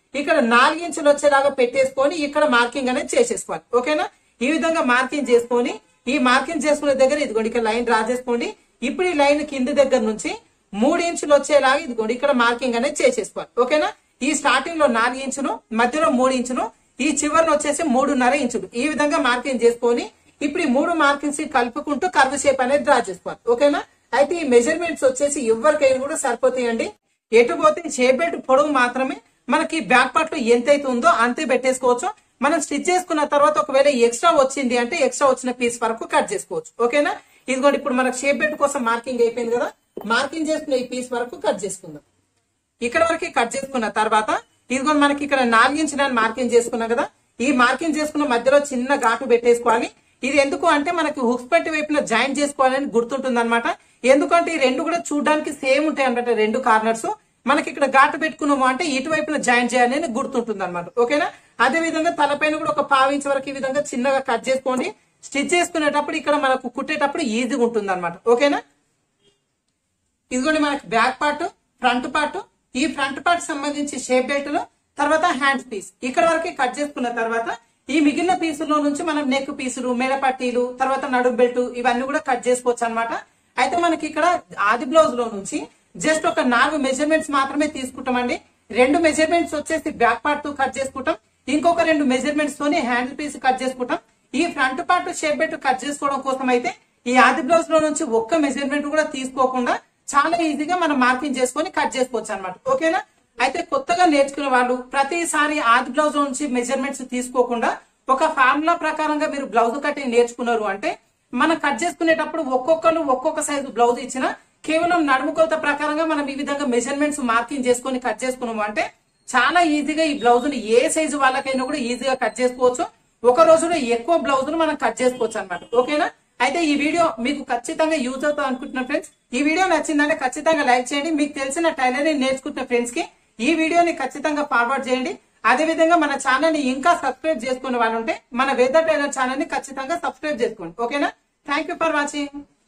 ఇక్కడ నాలుగు ఇంచులు వచ్చేలాగా పెట్టేసుకొని ఇక్కడ మార్కింగ్ అనేది చేసేసుకోవాలి ఓకేనా ఈ విధంగా మార్కింగ్ చేసుకొని ఈ మార్కింగ్ చేసుకునే దగ్గర ఇదిగోండి ఇక్కడ లైన్ డ్రా చేసుకోండి ఇప్పుడు ఈ లైన్ కింది దగ్గర నుంచి మూడు ఇంచులు వచ్చేలాగా ఇదిగోండి ఇక్కడ మార్కింగ్ అనేది చేసేసుకోవాలి ఓకేనా ఈ స్టార్టింగ్ లో నాలుగు ఇంచులు మధ్యలో మూడు ఇంచులు ఈ చివరిని వచ్చేసి మూడున్నర ఇంచులు ఈ విధంగా మార్కింగ్ చేసుకొని ఇప్పుడు ఈ మూడు మార్కింగ్స్ కలుపుకుంటూ కర్వ్ షేప్ అనేది డ్రా చేసుకోవాలి ఓకేనా అయితే ఈ మెజర్మెంట్స్ వచ్చేసి ఎవరికైనా కూడా సరిపోతాయండి ఎటు పోతే షేప్ బెల్ట్ పొడవు మాత్రమే మనకి బ్యాక్ పార్ట్ లో ఎంత అయితే ఉందో అంతే పెట్టేసుకోవచ్చు మనం స్టిచ్ చేసుకున్న తర్వాత ఒకవేళ ఎక్స్ట్రా వచ్చింది అంటే ఎక్స్ట్రా వచ్చిన పీస్ వరకు కట్ చేసుకోవచ్చు ఓకేనా ఇదిగోండి ఇప్పుడు మనకు షేప్ బెల్ట్ కోసం మార్కింగ్ అయిపోయింది కదా మార్కింగ్ చేసుకున్న ఈ పీస్ వరకు కట్ చేసుకుందాం ఇక్కడ వరకు కట్ చేసుకున్న తర్వాత ఇదిగో మనకి ఇక్కడ నాలుగించి నేను మార్కింగ్ చేసుకున్నా కదా ఈ మార్కింగ్ చేసుకున్న మధ్యలో చిన్న ఘాటు పెట్టేసుకోవాలి ఇది ఎందుకు అంటే మనకి హుక్స్ పెట్టి వైపున జాయిన్ చేసుకోవాలని గుర్తుంటుంది అనమాట ఎందుకంటే ఈ రెండు కూడా చూడడానికి సేమ్ ఉంటాయి అనమాట రెండు కార్నర్స్ మనకి ఇక్కడ ఘాటు పెట్టుకున్నాము అంటే ఇటువైపున జాయిన్ చేయాలని గుర్తుంటుంది అనమాట ఓకేనా అదే విధంగా తలపైన కూడా ఒక పావించే వరకు ఈ విధంగా చిన్నగా కట్ చేసుకోండి స్టిచ్ చేసుకునేటప్పుడు ఇక్కడ మనకు కుట్టేటప్పుడు ఈజీగా ఉంటుంది అనమాట ఓకేనా ఇదిగోండి మనకి బ్యాక్ పార్ట్ ఫ్రంట్ పార్ట్ ఈ ఫ్రంట్ పార్ట్ సంబంధించి షేప్ బెల్ట్ లో తర్వాత హ్యాండ్స్ పీస్ ఇక్కడ వరకు కట్ చేసుకున్న తర్వాత ఈ మిగిలిన పీసుల్లో నుంచి మనం నెక్ పీసులు మెడ పట్టీలు తర్వాత నడుం బెల్ట్ ఇవన్నీ కూడా కట్ చేసుకోవచ్చు అన్నమాట అయితే మనకి ఇక్కడ ఆది బ్లౌజ్ లో నుంచి జస్ట్ ఒక నాలుగు మెజర్మెంట్స్ మాత్రమే తీసుకుంటామండి రెండు మెజర్మెంట్స్ వచ్చేసి బ్యాక్ పార్ట్ తో కట్ చేసుకుంటాం ఇంకొక రెండు మెజర్మెంట్స్ తోని హ్యాండ్ పీస్ కట్ చేసుకుంటాం ఈ front part shape belt cut చేసుకోవడం కోసం అయితే ఈ ఆది బ్లౌజ్ లో నుంచి ఒక్క మెజర్మెంట్ కూడా తీసుకోకుండా చాలా ఈజీగా మనం మార్కింగ్ చేసుకొని కట్ చేసుకోవచ్చు అనమాట ఓకేనా అయితే కొత్తగా నేర్చుకునే వాళ్ళు ప్రతిసారి ఆది బ్లౌజ్ నుంచి మెజర్మెంట్స్ తీసుకోకుండా ఒక ఫార్ములా ప్రకారంగా మీరు బ్లౌజ్ కటింగ్ నేర్చుకున్నారు అంటే మనం కట్ చేసుకునేటప్పుడు ఒక్కొక్కరు ఒక్కొక్క సైజు బ్లౌజ్ ఇచ్చిన కేవలం నడుము కొలత ప్రకారంగా మనం ఈ విధంగా మెజర్మెంట్స్ మార్కింగ్ చేసుకొని కట్ చేసుకున్నాము అంటే చాలా ఈజీగా ఈ బ్లౌజ్ ని ఏ సైజు వాళ్ళకైనా కూడా ఈజీగా కట్ చేసుకోవచ్చు ఒక రోజులో ఎక్కువ బ్లౌజ్ ను మనం కట్ చేసుకోవచ్చు అనమాట ఓకేనా అయితే ఈ వీడియో మీకు ఖచ్చితంగా యూజ్ అవుతుంది అనుకుంటున్నా ఫ్రెండ్స్ ఈ వీడియో నచ్చిందంటే ఖచ్చితంగా లైక్ చేయండి మీకు తెలిసిన టైలరింగ్ నేర్చుకుంటున్న ఫ్రెండ్స్ కి ఈ వీడియోని ఖచ్చితంగా ఫార్వర్డ్ చేయండి అదే విధంగా మన ఛానల్ ని ఇంకా సబ్స్క్రైబ్ చేసుకునే వాళ్ళు ఉంటే మన వేద టైలర్ ఛానల్ ని ఖచ్చితంగా సబ్స్క్రైబ్ చేసుకోండి ఓకేనా థ్యాంక్ యూ ఫర్ వాచింగ్